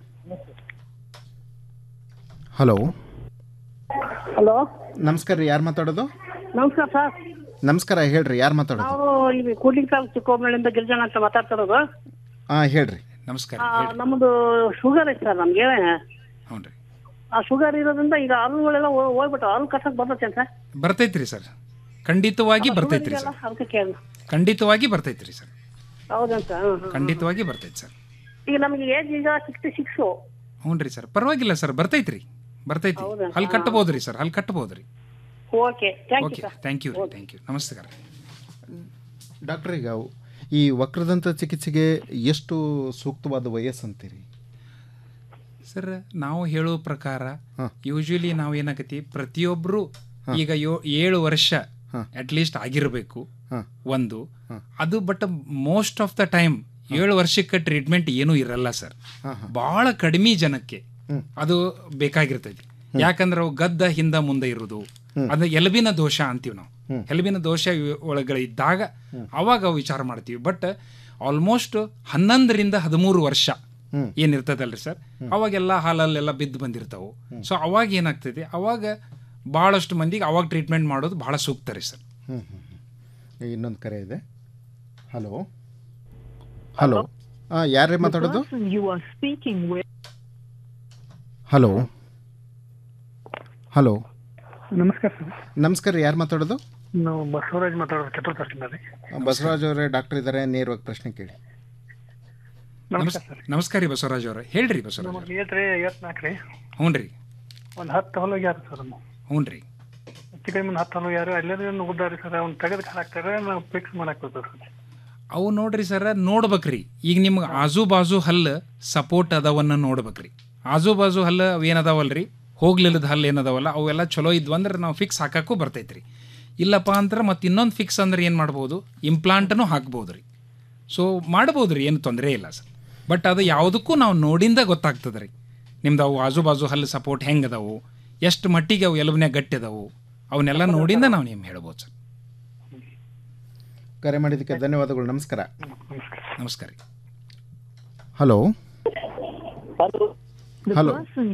ಹಲೋ ಹಲೋ ನಮಸ್ಕಾರ ರೀ ಯಾರು ಮಾತಾಡೋದು ನಮಸ್ಕಾರ ಸರ್ ನಮಸ್ಕಾರ ಹೇಳ್ರಿ ಯಾರು ಮಾತಾಡೋದು ನಾವು ಇಲ್ಲಿ ಕೂಡ್ಲಿಂಗ್ ತಾಲೂಕು ಚಿಕ್ಕೋಮಗಳಿಂದ ಗಿರಿಜನ ಅಂತ ಮಾತಾಡ್ತಿರೋದು ಹಾಂ ಹೇಳ್ರಿ ನಮಸ್ಕಾರ ಆ, ನಮ್ದು ಶುಗರ್ ಐತೆ ಸರ್ ನಮ್ಗೆ ಹ್ಞೂ ಆ ಶುಗರ್ ಇರೋದ್ರಿಂದ ಈಗ ಹಲ್ಲುಗಳೆಲ್ಲ ಹೋ- ಹೋಗ್ಬಿಟ್ಟು ಹಲ್ಲು ಕಸಕ್ ಬರ್ತೈತೆ ಸರ್ ಬರ್ತೈತ್ರಿ ಸರ್ ಖಂಡಿತವಾಗಿ ಬರ್ತೈತ್ರಿ ಸರ್ ಅದಕ್ಕೆ ಕೇಳಿ ಖಂಡಿತವಾಗಿ ಬರ್ತೈತ್ರಿ ಸರ್ ಹೌದಂತ ಹ್ಮ್, ಹ್ಮ್. ಖಂಡಿತವಾಗಿ ಬರ್ತೈತೆ ಸರ್ ಈಗ ನಮಗೆ ಏಜ್ ಈಗ ಸಿಕ್ಸ್ಟಿ ಸಿಕ್ಸು ಹ್ಞೂ ರೀ ಸರ್ ಪರವಾಗಿಲ್ಲ ಸರ್ ಬರ್ತೈತ್ರಿ ಬರ್ತೈತಿ ಹೌದಾ? ಅಲ್ಲಿ ಕಟ್ಬೋದ್ರಿ ಸರ್ ಅಲ್ಲಿ ಕಟ್ಬೋದ್ರಿ okay thank you okay sir thank you ರೀ ಥ್ಯಾಂಕ್ ಯು ನಮಸ್ಕಾರ ಡಾಕ್ಟರ್ ಈಗ ಈ ವಕ್ರದಂತ ಚಿಕಿತ್ಸೆಗೆ ಎಷ್ಟು ಸೂಕ್ತವಾದ ವಯಸ್ಸು ಅಂತೀರಿ ಸರ್ ನಾವು ಹೇಳೋ ಪ್ರಕಾರ ಯೂಶಲಿ ನಾವು ಏನಾಗತಿ ಪ್ರತಿಯೊಬ್ಬರು ಈಗ ಯೋ ಏಳು ವರ್ಷ ಅಟ್ ಲೀಸ್ಟ್ ಆಗಿರಬೇಕು ಒಂದು ಅದು but most of the time ಏಳು ವರ್ಷಕ್ಕೆ ಟ್ರೀಟ್ಮೆಂಟ್ ಏನೂ ಇರಲ್ಲ ಸರ್ ಬಹಳ ಕಡಿಮೆ ಜನಕ್ಕೆ ಅದು ಬೇಕಾಗಿರ್ತೈತಿ ಯಾಕಂದ್ರೆ ಅವು ಗದ್ದ ಹಿಂದ ಮುಂದೆ ಇರುವುದು ಅದು ಎಲಬಿನ ದೋಷ ಅಂತೀವಿ ನಾವು ಎಲಬಿನ ದೋಷ ಇವ್- ಒಳಗಳಿದ್ದಾಗ ಅವಾಗ ಅವು ವಿಚಾರ ಮಾಡ್ತೀವಿ ಬಟ್ ಆಲ್ಮೋಸ್ಟ್ ಹನ್ನೊಂದರಿಂದ ಹದಿಮೂರು ವರ್ಷ ಏನಿರ್ತದಲ್ರಿ ಸರ್ ಅವಾಗೆಲ್ಲ ಹಾಲಲ್ಲೆಲ್ಲ ಬಿದ್ದು ಬಂದಿರ್ತಾವು ಸೊ ಅವಾಗ ಏನಾಗ್ತೈತಿ ಅವಾಗ ಭಾಳಷ್ಟು ಮಂದಿಗೆ ಅವಾಗ ಟ್ರೀಟ್ಮೆಂಟ್ ಮಾಡೋದು ಭಾಳ ಸೂಕ್ತ ರೀ ಸರ್ ಹ್ಞೂ ಹ್ಞೂ ಇನ್ನೊಂದು ಕರೆ ಇದೆ ಹಲೋ ಹಲೋ ಹಾಂ ಯಾರೇ ಮಾತಾಡೋದು you are speaking with hello hello ನಮಸ್ಕಾರ ಸರ್ ನಮಸ್ಕಾರ ರೀ ಯಾರು ಮಾತಾಡೋದು ನಾವು ಬಸವರಾಜ್ ಮಾತಾಡೋದು ಕೆಟ್ಟೂರು ತಾಲೂಕಿಂದ ರೀ ಬಸವರಾಜ್ ಅವರೇ ಡಾಕ್ಟರ್ ಇದ್ದಾರೆ ನೇರವಾಗಿ ಪ್ರಶ್ನೆ ಕೇಳಿ ನಮಸ್ಕಾರ ಸರ್ ನಮಸ್ಕಾರ ರೀ ಬಸವರಾಜ್ ಅವ್ರೆ ಹೇಳ್ರಿ ಬಸವರಾಜ್ ನಮಗೆ ಏಟ್ ರೀ ಐವತ್ನಾಲ್ಕು ರೀ ಹ್ಞೂ ರೀ ಒಂದ್ ಹತ್ತು ಹೊಲ ಹೋಗ್ಯಾರ ಸರ್ ಹ್ಞೂ ರೀ ಹೆಚ್ಚು ಕಡಿಮೆ ಒಂದ್ ಹತ್ತು ಹೊಲ ಹೋಗ್ಯಾರ ಅಲ್ಲೇ ಉದ್ದಾರಿ ಸರ್ ಅವ್ನ ತೆಗೆದು ಹಾಕ್ತಾರೆ ನಾವು ಫಿಕ್ಸ್ ಮಾಡಕ್ ಬರ್ತದೆ ಸರ್ ಅವು ನೋಡ್ರಿ ಸರ ನೋಡ್ಬೇಕ್ರಿ ಈಗ ನಿಮ್ಗೆ ಆಜು ಬಾಜು ಹಲ್ಲು ಸಪೋರ್ಟ್ ಅದಾವನ್ನ ನೋಡ್ಬೇಕ್ರಿ ಆಜು ಬಾಜು ಹಲ್ಲು ಅವು ಏನದಾವಲ್ರಿ ಹೋಗ್ಲಿಲ್ಲದ ಹಲ್ಲು ಏನದಾವಲ್ಲ ಅವೆಲ್ಲ ಚಲೋ ಇದ್ವು ಅಂದ್ರೆ ನಾವು ಫಿಕ್ಸ್ ಹಾಕಕ್ಕೂ ಬರ್ತೈತ್ರಿ ಇಲ್ಲಪ್ಪ ಅಂದ್ರೆ ಮತ್ತೆ ಇನ್ನೊಂದು ಫಿಕ್ಸ್ ಅಂದ್ರೆ ಏನು ಮಾಡ್ಬೋದು ಇಂಪ್ಲಾಂಟನ್ನು ಹಾಕ್ಬೋದು ರೀ ಸೊ ಮಾಡ್ಬೋದು ರೀ ಏನು ತೊಂದರೆ ಇಲ್ಲ ಸರ್ ಬಟ್ ಅದು ಯಾವುದಕ್ಕೂ ನಾವು ನೋಡಿಂದ ಗೊತ್ತಾಗ್ತದೆ ರೀ ನಿಮ್ದು ಅವು ಆಜು ಬಾಜು ಹಲ್ಲು ಸಪೋರ್ಟ್ ಹೆಂಗೆ ಅದಾವು ಎಷ್ಟು ಮಟ್ಟಿಗೆ ಅವು ಎಲುಬಿನ್ಯಾಗ ಗಟ್ಟಿ ಅದಾವು ಅವನ್ನೆಲ್ಲ ನೋಡಿಂದ ನಾವು ನಿಮ್ಗೆ ಹೇಳ್ಬೋದು ಸರ್ ಕರೆ ಮಾಡಿದ್ದಕ್ಕೆ ಧನ್ಯವಾದಗಳು ನಮಸ್ಕಾರ ನಮಸ್ಕಾರ ರೀ ಹಲೋ ಹಲೋ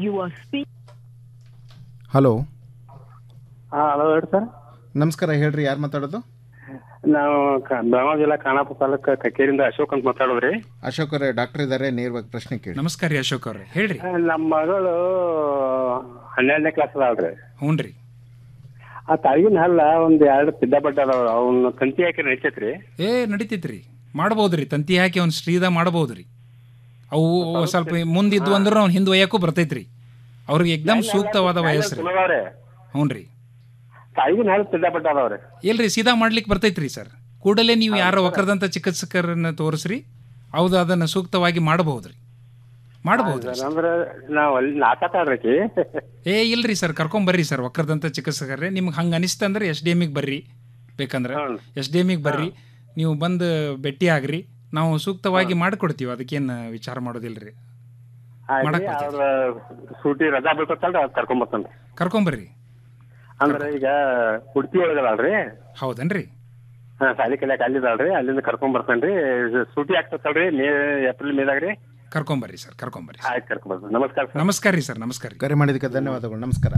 ಹಲೋ ಹಾ ಹಲೋ ಹೇಳಿ ಸರ್ ನಮಸ್ಕಾರ ಹೇಳ್ರಿ ಯಾರು ಮಾತಾಡೋದು ನಾವು ಕ- ಬೆಳಗಾವಿ ಜಿಲ್ಲಾ ಖಾನಾಪುರ ತಾಲೂಕು ಕಕ್ಕೇರಿಂದ ಅಶೋಕ್ ಅಂತ ಮಾತಾಡೋದ್ರಿ ಅಶೋಕ್ ಅವರೇ ಡಾಕ್ಟರ್ ಇದ್ದಾರೆ ನೇರವಾಗಿ ಪ್ರಶ್ನೆ ಕೇಳಿ ನಮಸ್ಕಾರ ರೀ ಅಶೋಕ್ ಅವ್ರೆ ಹೇಳ್ರಿ ನಮ್ಮ ಮಗಳು ಹನ್ನೆರಡನೇ ಕ್ಲಾಸ್ ಅದಾಳ್ರಿ ಹ್ಞೂ ರೀ ಆ ತಾಯಿನ ಹಲ್ಲ ಒಂದ್ ಎರಡು ಪಿದ್ದ ಬಡ್ಡ ಅದಾವ ಅವ್ನ ತಂತಿ ಹಾಕಿ ನಡಿತೈತ್ರಿ ಏ ನಡೀತೈತ್ರಿ ಮಾಡ್ಬೋದ್ರಿ ತಂತಿ ಹಾಕಿ ಅವ್ನು ಶ್ರೀದ ಮಾಡ್ಬೋದ್ರಿ ಅವು ಸ್ವಲ್ಪ ಮುಂದಿದ್ವು ಅಂದ್ರೆ ಅವ್ನು ಹಿಂದೆ ಒಯ್ಯಕ್ಕೂ ಬರ್ತೈತ್ರಿ ಅವ್ರಿಗೆ ಎಕ್ದಮ್ ಸೂಕ್ತವಾದ ವಯಸ್ಸು ರೀ ಚಲೋದವ್ರಿ ಹ್ಞೂ ರೀ ತಾಯಿನ ಹಲ್ಲ ಪಿದ್ದ ಬಡ್ಡ ಅದಾವ್ರಿ ಇಲ್ರಿ ಸೀದಾ ಮಾಡ್ಲಿಕ್ಕೆ ಬರ್ತೈತ್ರಿ ಸರ್ ಕೂಡಲೇ ನೀವು ಯಾರೋ ವಕ್ರದಂತ ಚಿಕಿತ್ಸಕರನ್ನ ತೋರಿಸ್ರಿ ಹೌದು ಅದನ್ನು ಸೂಕ್ತವಾಗಿ ಮಾಡಬಹುದ್ರಿ ಮಾಡಬಹುದ್ರಿ ಸರ್, ಅಂದ್ರ ನಾವ್ ಅಲ್ಲಿ ನಾಕತ್ತಾಳ್ರಿ ಏ ಇಲ್ರಿ ಸರ್ ಕರ್ಕೊಂಬರ್ರಿ ಸರ್ ವಕ್ರದಂತ ಚಿಕಿತ್ಸಕರೇ ನಿಮ್ಗೆ ಹಂಗೆ ಅನಿಸ್ತಂದ್ರೆ ಎಸ್ ಡಿ ಎಮಿಗೆ ಬರ್ರಿ ಬೇಕಂದ್ರೆ ಎಸ್ ಡಿ ಎಮಿಗೆ ಬರ್ರಿ ನೀವು ಬಂದು ಭೇಟಿ ಆಗ್ರಿ ನಾವು ಸೂಕ್ತವಾಗಿ ಮಾಡಿಕೊಡ್ತೀವಿ ಅದಕ್ಕೇನು ವಿಚಾರ ಮಾಡೋದಿಲ್ರಿ ಮಾಡಕ್ ಬರ್ತೈತಿ. ಅವ್ರ ಸೂಟಿ ರಜಾ ಬೀಳ್ಕೊತಲ್ರಿ ಅದ್ ಕರ್ಕೊಂಡ್ ಬರ್ತೇನ್ರಿ ಕರ್ಕೊಂಬರ್ರಿ ಅಂದ್ರ ಈಗ ಉಡುಪಿ ಒಳಗದಲ್ರಿ ಹೌದನ್ರಿ ಹಾ ಸಾಲಿ ಕಲಿಯಾಕ ಅಲ್ಲಿದಾಳ್ರಿ ಅಲ್ಲಿಂದ ಕರ್ಕೊಂಡ್ ಬರ್ತೇನ್ರಿ ಸೂಟಿ ಆಗ್ತತಲ್ರಿ ಮೇ ಏಪ್ರಿಲ್ ಮೇದಾಗ್ರಿ ಕರ್ಕೊಂಬರ್ರಿ ಸರ್ ಕರ್ಕೊಂಬರ್ರಿ ಆಯ್ತು ಕರ್ಕೊಂಡ್ ಬರ್ತೇನೆ ನಮಸ್ಕಾರ ಸರ್ ನಮಸ್ಕಾರ ರೀ ಸರ್ ನಮಸ್ಕಾರ ರೀ ಕರೆ ಮಾಡಿದ್ದಕ್ಕೆ ಧನ್ಯವಾದಗಳು ನಮಸ್ಕಾರ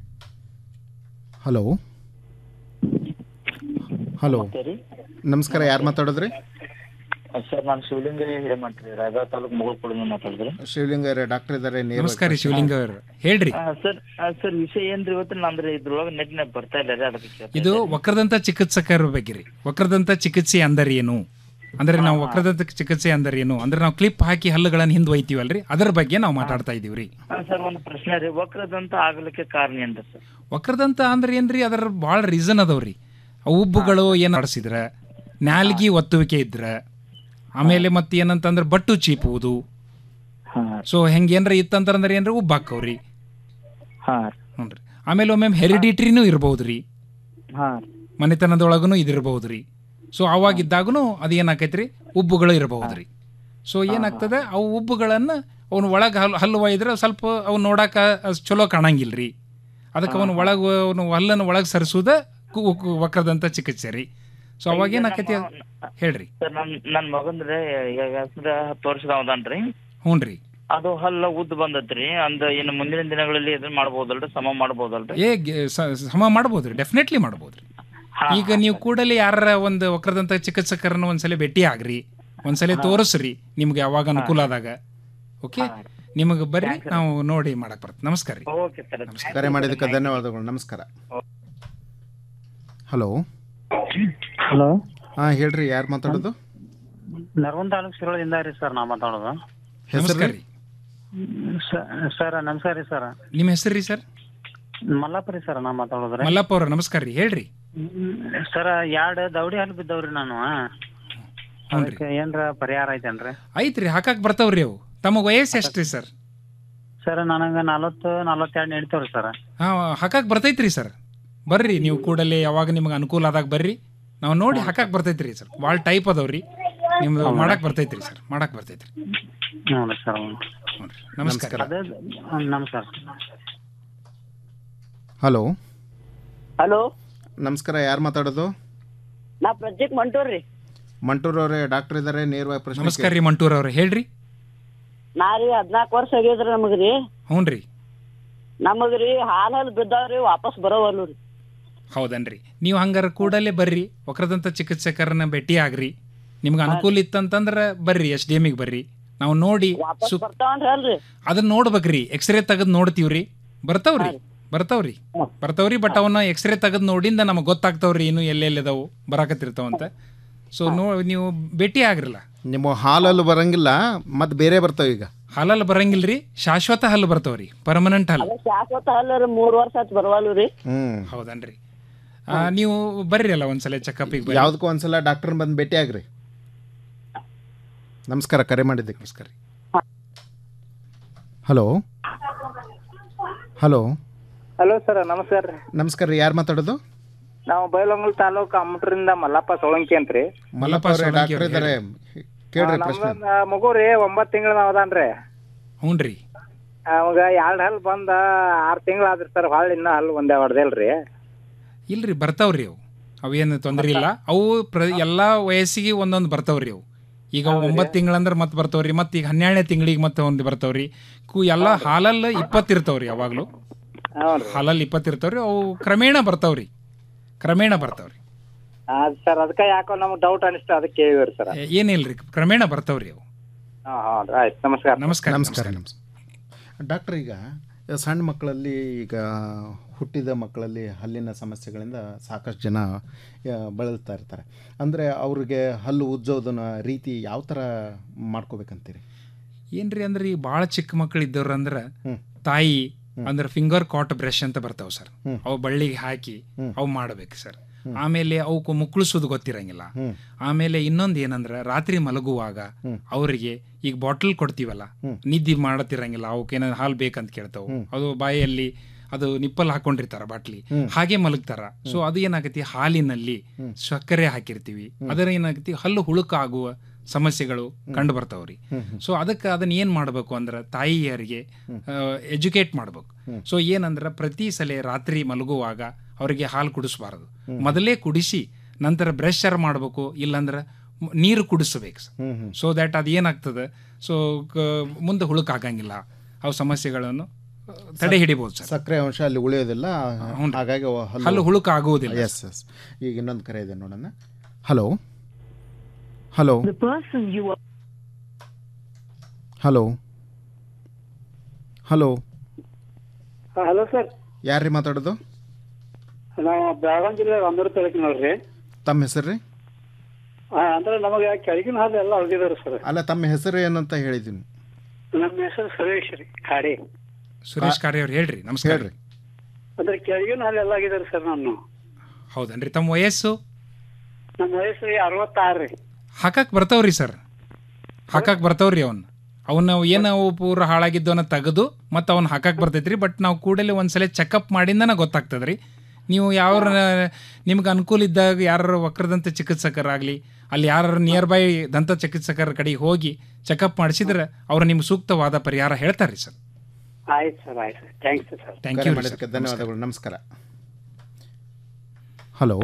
ಹಲೋ ಹಲೋ ನಮಸ್ಕಾರ ಯಾರು ಮಾತಾಡೋದ್ರಿ ಸರ್ ನಾನು ಶಿವಲಿಂಗ ಹಿರೇಮಠ್ರಿ ರಾಯಬಾಗ ತಾಲೂಕು ಮುಗುಳ್ಕೊಡಿಂದ ಮಾತಾಡಿದ್ರಿ ಶಿವಲಿಂಗ ಅವರೇ ಡಾಕ್ಟರ್ ಇದ್ದಾರೆ ನೇರವಾಗಿ ನಮಸ್ಕಾರ ರೀ ಪ್ರಶ್ನೆ. ಶಿವಲಿಂಗ ಅವ್ರು ಹೇಳ್ರಿ ಸರ್ ಸರ್ ವಿಷಯ ಏನ್ರಿ ಇವತ್ತು ನಂದ್ರೆ ಇದ್ರೊಳಗೆ ನೆಟ್ನಾಗ ಬರ್ತಾ ಇಲ್ಲ ರೀ ಅದಕ್ಕೆ ಕೇಳ್ತಾ ಇದು ಇದ್ದೆ. ವಕ್ರದಂತ ಚಿಕಿತ್ಸಕರ ಬಗ್ಗೆ ರೀ ವಕ್ರದಂತ ಚಿಕಿತ್ಸೆ ಅಂದರೆ ಏನು ಅಂದ್ರೆ ನಾವು ವಕ್ರದಂತ ಚಿಕಿತ್ಸೆ ಅಂದರೆ ಏನು ಅಂದ್ರೆ ನಾವು ಕ್ಲಿಪ್ ಹಾಕಿ ಹಲ್ಲುಗಳನ್ನು ಹಿಂದೆ ಒಯ್ತೀವಲ್ರಿ ಅದರ ಬಗ್ಗೆ ನಾವು ಮಾತಾಡ್ತಾ ಇದೀವಿ ರೀ ಹಾ, ಸರ್ ಒಂದು ಪ್ರಶ್ನೆ ರೀ ವಕ್ರದಂತ ಆಗ್ಲಿಕ್ಕೆ ಕಾರಣ ಏನ್ರಿ ಸರ್ ವಕ್ರದಂತ ಅಂದ್ರೆ ಏನ್ರಿ ಅದರ ಭಾಳ ರೀಸನ್ ಅದಾವ್ರಿ ಆ ಉಬ್ಬುಗಳು ಏನು ನಡೆಸಿದ್ರ ನಾಲ್ಗಿ ಒತ್ತುವಿಕೆ ಇದ್ರ ಆಮೇಲೆ ಮತ್ತೆ ಏನಂತಂದ್ರೆ ಬಟ್ಟು ಚೀಪುವುದು ಸೊ ಹೆಂಗೇನ್ರ ಇತ್ತಂತಂದ್ರೆ ಏನ್ರಿ ಉಬ್ಬಾಕವ್ರಿ ಹ್ಞೂ ಆಮೇಲೆ ಒಮ್ಮೆ ಹೆರಿಡಿಟ್ರಿನೂ ಇರ್ಬೋದ್ರಿ ಹಾ ಮನೆತನದೊಳಗೂ ಇದಿರ್ಬಹುದ್ರಿ ಸೊ ಅವಾಗಿದ್ದಾಗೂ ಅದು ಏನಾಕೈತ್ರಿ ಉಬ್ಬುಗಳು ಇರಬಹುದ್ರಿ ಸೊ ಏನಾಗ್ತದೆ ಅವು ಉಬ್ಬುಗಳನ್ನು ಅವನು ಒಳಗೆ ಹಲ್ಲು ಹಲ್ಲು ಒಯ್ದ್ರೆ ಸ್ವಲ್ಪ ಅವ್ನು ನೋಡಾಕ ಅಷ್ಟ್ ಚಲೋ ಕಾಣಂಗಿಲ್ರಿ ಅದಕ್ಕೆ ಅವನು ಒಳಗೆ ಅವನು ಹಲ್ಲನ್ನು ಒಳಗೆ ಸರಿಸೋದ ವಕ್ರದಂತ ಚಿಕಿತ್ಸೆ ರೀ ಸೊ ಅವಾಗ ಏನಾಕೈತಿ ಅದ್- ಹೇಳ್ರಿ ಸರ್ ನನ್ ನನ್ ಮಗಂದ್ರೆ ಹೆಸರ ಹತ್ತು ವರ್ಷದ ಅವದಾನ್ರಿ ಹ್ಞೂ ರೀ ಅದು ಹಲ್ಲ ಉದ್ದ ಬಂದತ್ರಿ ಅಂದ ಇನ್ನು ಮುಂದಿನ ದಿನಗಳಲ್ಲಿ ಇದನ್ನ ಮಾಡ್ಬೋದಲ್ರಿ ಸಮ ಮಾಡ್ಬೋದಲ್ರಿ ಏ ಗೆ- ಸ- ಸಮ ಮಾಡ್ಬೋದ್ರಿ ಡೆಫಿನೆಟ್ಲಿ ಮಾಡ್ಬೋದ್ರಿ ಈಗ ನೀವು ಕೂಡಲೇ ಯಾರ ಒಂದು ವಕ್ರದಂತ ಚಿಕಿತ್ಸಕರನ್ನ ಒಂದ್ಸಲ ಭೇಟಿ ಆಗ್ರಿ ಒಂದ್ಸಲ ತೋರಿಸ್ರಿ ನಿಮ್ಗೆ ಯಾವಾಗ ಅನುಕೂಲ ಆದಾಗ ಓಕೆ ನಿಮಗೆ ಬರ್ರಿ ನಾವು ನೋಡಿ ಮಾಡಕ್ ಬರುತ್ತೆ ನಮಸ್ಕಾರ ರೀ ಓಕೆ ಸರ್ ಕರೆ ಮಾಡಿದ್ದಕ್ಕೆ ಧನ್ಯವಾದಗಳು ನಮಸ್ಕಾರ ಹಲೋ ಹಲೋ ಹಾ ಹೇಳ್ರಿ ಯಾರು ಮಾತಾಡೋದು ನರಗುಂದ ತಾಲೂಕು ಶಿರೋಳದಿಂದ ರೀ ಸರ್ ನಾ ಮಾತಾಡೋದು ನಮಸ್ಕಾರ ರೀ ಸ- ಸರ್ ನಮಸ್ಕಾರ ರೀ ಸರ್ ನಿಮ್ಮ ಹೆಸರು ರೀ ಸರ್ ಮಲ್ಲಪ್ಪ ರೀ ಸರ್ ನಾ ಮಾತಾಡೋದ್ರಿ ಮಲ್ಲಪ್ಪ ಅವ್ರ ನಮಸ್ಕಾರ ರೀ ಹೇಳ್ರಿ ಸರ್ ಎರಡು ದೌಡಿ ಹಲ್ಲು ಬಿದ್ದವ್ರಿ ನಾನು ಅದಕ್ಕೆ ಏನ್ರ ಪರಿಹಾರ ಐತೇನ್ರಿ ಐತ್ರಿ ಹಾಕಾಕ್ ಬರ್ತಾವ್ರಿ ಅವು ತಮ್ಮ ವಯಸ್ಸು ಎಷ್ಟ್ರಿ ಸರ್ ಸರ್ ನನಗೆ ನಲವತ್ತು ನಲವತ್ತೆರಡು ನಡೀತಾವ್ರಿ ಸರ್ ಹಾ ಹಾಕಾಕ್ ಬರ್ತೈತ್ರಿ ಸರ್ ಬರ್ರಿ ನೀವು ಕೂಡಲೇ ಯಾವಾಗ ನಿಮ್ಗೆ ಅನುಕೂಲ ಆದಾಗ ಬರ್ರಿ ನಾವು ನೋಡಿ ಹಾಕಾಕ್ ಬರ್ತೈತ್ರಿ ಸರ್ ಭಾಳ ಟೈಪ್ ಅದಾವ್ರಿ ನಿಮ್ದು ಹೌದಾ? ಮಾಡಕ್ ಬರ್ತೈತ್ರಿ ಸರ್ ಮಾಡಕ್ ಬರ್ತೈತ್ರಿ ಹ್ಞೂ ಸರ್ ನಮಸ್ಕಾರ ಅದೇ ಹ್ಮ್, ನಮಸ್ಕಾರ ಹಲೋ ಹಲೋ ನಮಸ್ಕಾರ ಯಾರು ಮಾತಾಡೋದು ನಾ ಪ್ರಜ್ಜಿತ್ ಮಂಟೂರ್ ರೀ ಮಂಟೂರ್ ಅವರೇ ಡಾಕ್ಟರ್ ಇದ್ದಾರೆ ನೇರವಾಗಿ ಪ್ರಶ್ನೆ ನಮಸ್ಕಾರ ರೀ ಮಂಟೂರ್ ಅವ್ರೆ ಹೇಳ್ರಿ ನಾ ರೀ ಹದಿನಾಲ್ಕು ವರ್ಷ ಆಗ್ಯದ್ರಿ ನಮಗ್ರಿ ಹ್ಞೂ ರೀ ನಮಗ್ರಿ ಹಾಲ್ ಹಾಲ್ ಬಿದ್ದಾವ್ರಿ ವಾಪಸ್ ಬರೋವಲ್ಲು ರೀ ಹೌದನ್ರಿ ನೀವು ಹಂಗಾರ ಕೂಡಲೇ ಬರ್ರಿ ವಕ್ರದಂತ ಚಿಕಿತ್ಸಕರನ್ನ ಭೇಟಿ ಆಗ್ರಿ ನಿಮ್ಗೆ ಅನುಕೂಲ ಇತ್ತಂತಂದ್ರೆ ಬರ್ರಿ ಎಸ್ ಡಿ ಎಮಿಗೆ ಬರ್ರಿ ನಾವು ನೋಡಿ ಸು ಬರ್ತಾವನ್ರಿ ಅಲ್ರಿ ಅದನ್ನ ನೋಡ್ಬೇಕ್ರಿ ಎಕ್ಸ್ರೇ ತೆಗೆದು ನೋಡ್ತೀವ್ರಿ ಬರ್ತಾವ್ರಿ ಬರ್ತಾವ್ರಿ ಬರ್ತಾವ್ರಿ ಬಟ್ ಅವನ್ನ ಎಕ್ಸ್ರೇ ತೆಗೆದು ನೋಡಿಂದ ನಮಗೆ ಗೊತ್ತಾಗ್ತಾವ್ರಿ ಇನ್ನು ಎಲ್ಲೆಲ್ಲಿದಾವು ಬರಾಕತ್ತಿರ್ತಾವಂತ ಸೊ ನೋ ನೀವು ಭೇಟಿ ಆಗ್ರಲ್ಲ ನಿಮ್ಮ ಹಾಲಲ್ಲಿ ಬರಂಗಿಲ್ಲ ಮತ್ತೆ ಬೇರೆ ಬರ್ತಾವ ಈಗ ಹಲ್ಲಲ್ಲಿ ಬರಂಗಿಲ್ರಿ ಶಾಶ್ವತ ಹಲ್ಲು ಬರ್ತಾವ್ರಿ ಪರ್ಮನೆಂಟ್ ಹಲ್ಲು ಅದ ಶಾಶ್ವತ ಅಲ್ಲ ಮೂರ್ ವರ್ಷ ಆಯ್ತು ಬರವಲ್ಲು ರೀ ಹ್ಮ್ ಹೌದನ್ರಿ ಆ, ನೀವು ಬರ್ರಿ ಅಲ್ಲ ಒಂದ್ಸಲ ಚೆಕಪ್ಪಿಗೆ ಬರ್ರಿ ಯಾವುದಕ್ಕೂ ಒಂದ್ಸಲ ಡಾಕ್ಟರ್ ಬಂದು ಭೇಟಿ ಆಗ್ರಿ ನಮಸ್ಕಾರ ಕರೆ ಮಾಡಿದ್ದಕ್ಕೆ ನಮಸ್ಕಾರ ಹಲೋ ಹಲೋ ಹಲೋ ಸರ್ ನಮಸ್ಕಾರ ರೀ ನಮಸ್ಕಾರ ರೀ ಯಾರು ಮಾತಾಡೋದು ನಾವು ಬೈಲಹೊಂಗಲ ತಾಲೂಕು ಅಮ್ಮಟ್ರಿಂದ ಮಲ್ಲಪ್ಪ ಸೋಳಂಕಿ ಅಂತ್ರಿ ಮಲ್ಲಪ್ಪ ಅವರೇ ಡಾಕ್ಟರ್ ಇದ್ದಾರೆ ಕೇಳ್ರಿ ಪ್ರಶ್ನೆ ನಮ್ದೊಂದ್ ಮಗು ರೀ ಒಂಬತ್ತು ತಿಂಗಳ ಅದಾನ್ರಿ ಹ್ಞೂನ್ರಿ ಅವಾಗ ಎರಡ್ ಹಲ್ ಬಂದ ಆರ್ ತಿಂಗಳ ಆದ್ರಿ ಸರ್ ಹೊಳ್ಳಿ ಇನ್ನ ಹಲ್ ಒಂದೇ ಹೊಡೆದಿಲ್ರಿ ಇಲ್ರಿ ಬರ್ತಾವ್ರಿ ಅವು ಅವೇನು ತೊಂದರೆ ಇಲ್ಲ ಅವು ಪ್ರ ಎಲ್ಲಾ ವಯಸ್ಸಿಗೆ ಒಂದೊಂದು ಬರ್ತಾವ್ರಿ ಅವು ಈಗ ಒಂಬತ್ತು ತಿಂಗಳಂದ್ರೆ ಮತ್ತೆ ಬರ್ತಾವ್ರಿ ಮತ್ತೆ ಈಗ ಹನ್ನೆರಡನೇ ತಿಂಗಳಿಗೆ ಮತ್ತೆ ಒಂದು ಬರ್ತಾವ್ರಿ ಕು ಎಲ್ಲ ಹಾಲಲ್ಲಿ ಇಪ್ಪತ್ತಿರ್ತಾವ್ರಿ ಯಾವಾಗಲೂ ಹಾಲಲ್ಲಿ ಇಪ್ಪತ್ತಿರ್ತಾವ್ರಿ ಅವು ಕ್ರಮೇಣ ಬರ್ತಾವ್ರಿ ಕ್ರಮೇಣ ಬರ್ತಾವ್ರಿ ಸರ್ ಅದಕ್ಕ ಯಾಕೋ ನಮ್ಗೆ ಡೌಟ್ ಅನಿಸ್ತು ಅದಕ್ಕೆ ಕೇಳಿವ್ರಿ ಸರ್ ಏ- ಏನಿಲ್ರಿ ಕ್ರಮೇಣ ಬರ್ತಾವ್ರಿ ಅವು ಹಾ ಹಾ ಆಯ್ತು ನಮಸ್ಕಾರ ನಮಸ್ಕಾರ ನಮಸ್ಕಾರ ನಮಸ್ಕಾರ ಡಾಕ್ಟರ್ ಈಗ ಸಣ್ಣ ಮಕ್ಕಳಲ್ಲಿ ಈಗ ಹುಟ್ಟಿದ ಮಕ್ಕಳಲ್ಲಿ ಹಲ್ಲಿನ ಸಮಸ್ಯೆಗಳಿಂದ ಸಾಕಷ್ಟು ಜನ ಆ, ಬಳಲ್ತಾ ಇರ್ತಾರೆ ಅಂದರೆ ಅವ್ರಿಗೆ ಹಲ್ಲು ಉಜ್ಜೋದನ್ನ ರೀತಿ ಯಾವ ಥರ ಮಾಡ್ಕೋಬೇಕಂತೀರಿ ಏನ್ರಿ ಅಂದ್ರೆ ಈಗ ಭಾಳ ಚಿಕ್ಕ ಮಕ್ಳು ಇದ್ದವ್ರು ಅಂದ್ರೆ ತಾಯಿ ಅಂದ್ರೆ ಫಿಂಗರ್ ಕಾಟ್ ಬ್ರಷ್ ಅಂತ ಬರ್ತಾವ ಸರ್ ಅವು ಬಳ್ಳಿಗೆ ಹಾಕಿ ಅವು ಮಾಡ್ಬೇಕು ಸರ್ ಆಮೇಲೆ ಅವಕ್ಕೆ ಮುಕ್ಕಳಿಸೋದು ಗೊತ್ತಿರಂಗಿಲ್ಲ ಆಮೇಲೆ ಇನ್ನೊಂದು ಏನಂದ್ರೆ ರಾತ್ರಿ ಮಲಗುವಾಗ ಅವರಿಗೆ ಈಗ ಬಾಟಲ್ ಕೊಡ್ತೀವಲ್ಲ ನಿದ್ದೆ ಮಾಡತಿರಂಗಿಲ್ಲ ಅವಕ್ಕೇನ ಹಾಲು ಬೇಕಂತ ಕೇಳ್ತಾವು ಅದು ಬಾಯಲ್ಲಿ ಅದು ನಿಪ್ಪಲ್ ಹಾಕೊಂಡಿರ್ತಾರ ಬಾಟ್ಲಿ ಹಾಗೆ ಮಲಗ್ತಾರ ಸೊ ಅದು ಏನಾಗತಿ ಹಾಲಿನಲ್ಲಿ ಸಕ್ಕರೆ ಹಾಕಿರ್ತೀವಿ ಅದರ ಏನಾಗತಿ ಹಲ್ಲು ಹುಳುಕಾಗುವ ಸಮಸ್ಯೆಗಳು ಕಂಡು ಬರ್ತಾವ್ರಿ ಸೊ ಅದಕ್ಕೆ ಅದನ್ನ ಏನ್ ಮಾಡ್ಬೇಕು ಅಂದ್ರೆ ತಾಯಿಯರಿಗೆ ಎಜುಕೇಟ್ ಮಾಡ್ಬೇಕು ಸೊ ಏನಂದ್ರೆ ಪ್ರತಿ ಸಲ ರಾತ್ರಿ ಮಲಗುವಾಗ ಅವರಿಗೆ ಹಾಲು ಕುಡಿಸ್ಬಾರದು ಮೊದಲೇ ಕುಡಿಸಿ ನಂತರ ಬ್ರಷರ್ ಮಾಡಬೇಕು ಇಲ್ಲಾಂದ್ರೆ ಮ್- ನೀರು ಕುಡಿಸ್ಬೇಕು ಸೊ ದ್ಯಾಟ್ ಅದು ಏನಾಗ್ತದೆ ಸೊ ಮುಂದೆ ಹುಳುಕಾಗಂಗಿಲ್ಲ ಅವು ಸಮಸ್ಯೆಗಳನ್ನು ಆ, ತಡೆ ಹಿಡಿಬಹುದು ಸರ್ ಸಕ್ಕರೆ ಅಂಶ ಅಲ್ಲಿ ಉಳಿಯೋದಿಲ್ಲ ಹಾಗಾಗಿ ಅವು ಹಲ್ಲು ಹುಳುಕು ಆಗುವುದಿಲ್ಲ. ಎಸ್ ಎಸ್ ಈಗ ಇನ್ನೊಂದು ಕರೆ ಇದೆ ನೋಡೋಣ hello hello hello hello hello sir ಯಾರ್ರೀ ಮಾತಾಡೋದು ನಾವು ಬೆಳಗಾವಿ ಜಿಲ್ಲೆ ರಾಮದುರ್ಗ ತಾಲೂಕಿನ ನೋಡ್ರಿ ತಮ್ಮ ಹೆಸರು ರೀ ಆ, ಅಂದ್ರೆ ನಮಗೆ ಕೆಳಗಿನ ಹಾಲು ಎಲ್ಲ ಹೊಡೆದಿದ್ದಾರೆ ಸರ್ ಅಲ್ಲ ತಮ್ಮ ಹೆಸರು ಏನಂತ ಹೇಳಿದ್ದೀನಿ ನಮ್ಮ ಹೆಸರು ಸುರೇಶ್ ರೀ ಖಾಡಿ ಸುರೇಶ್ ಕಾರ್ಯ ಅವ್ರು ಹೇಳ್ರಿ ನಮಸ್ಕಾರ ಹೇಳ್ರಿ ಅಂದ್ರೆ ಕೆಳಗಿನ ಹಾಲು ಎಲ್ಲ ಆಗಿದ್ದಾರೆ ಸರ್ ನಾನು ಹೌದನ್ರಿ ತಮ್ಮ ವಯಸ್ಸು ನಮ್ಮ ವಯಸ್ಸು ರೀ ಅರವತ್ತಾರು ರೀ ಹಾಕಕ್ ಬರ್ತಾವ್ರಿ ಸರ್ ಹಾಕಕ್ ಬರ್ತಾವ್ರಿ ಅವನ್ ಅವನ್ನ ಏನು ಅವು ಪೂರ ಹಾಳಾಗಿದ್ದವನ್ನ ತೆಗೆದು ಮತ್ತು ಅವ್ನ ಹಾಕಕ್ ಬರ್ತೈತ್ರಿ ಬಟ್ ನಾವು ಕೂಡಲೇ ಒಂದ್ಸಲ ಚೆಕಪ್ ಮಾಡಿಂದನ ಗೊತ್ತಾಗ್ತದ್ರಿ ನೀವು ಯಾವ ನಿಮ್ಗೆ ಅನುಕೂಲ ಇದ್ದಾಗ ಯಾರು ವಕ್ರದಂತ ಚಿಕಿತ್ಸಕರಾಗಲಿ ಅಲ್ಲಿ ಯಾರು ನಿಯರ್ ಬೈ ದಂತ ಚಿಕಿತ್ಸಕರ ಕಡೆಗೆ ಹೋಗಿ ಚೆಕಪ್ ಮಾಡಿಸಿದ್ರೆ ಅವ್ರು ನಿಮ್ಗೆ ಸೂಕ್ತವಾದ ಪರಿಹಾರ ಹೇಳ್ತಾರೆ ಸರ್ ಆಯ್ತು ಸರ್ ಆಯ್ತು ಥ್ಯಾಂಕ್ಸ್ ಸರ್ ಥ್ಯಾಂಕ್ ಕರೆ ಯು ಮಾಡಿದ್ದಕ್ಕೆ ಧನ್ಯವಾದಗಳು ನಮಸ್ಕಾರ ಹಲೋ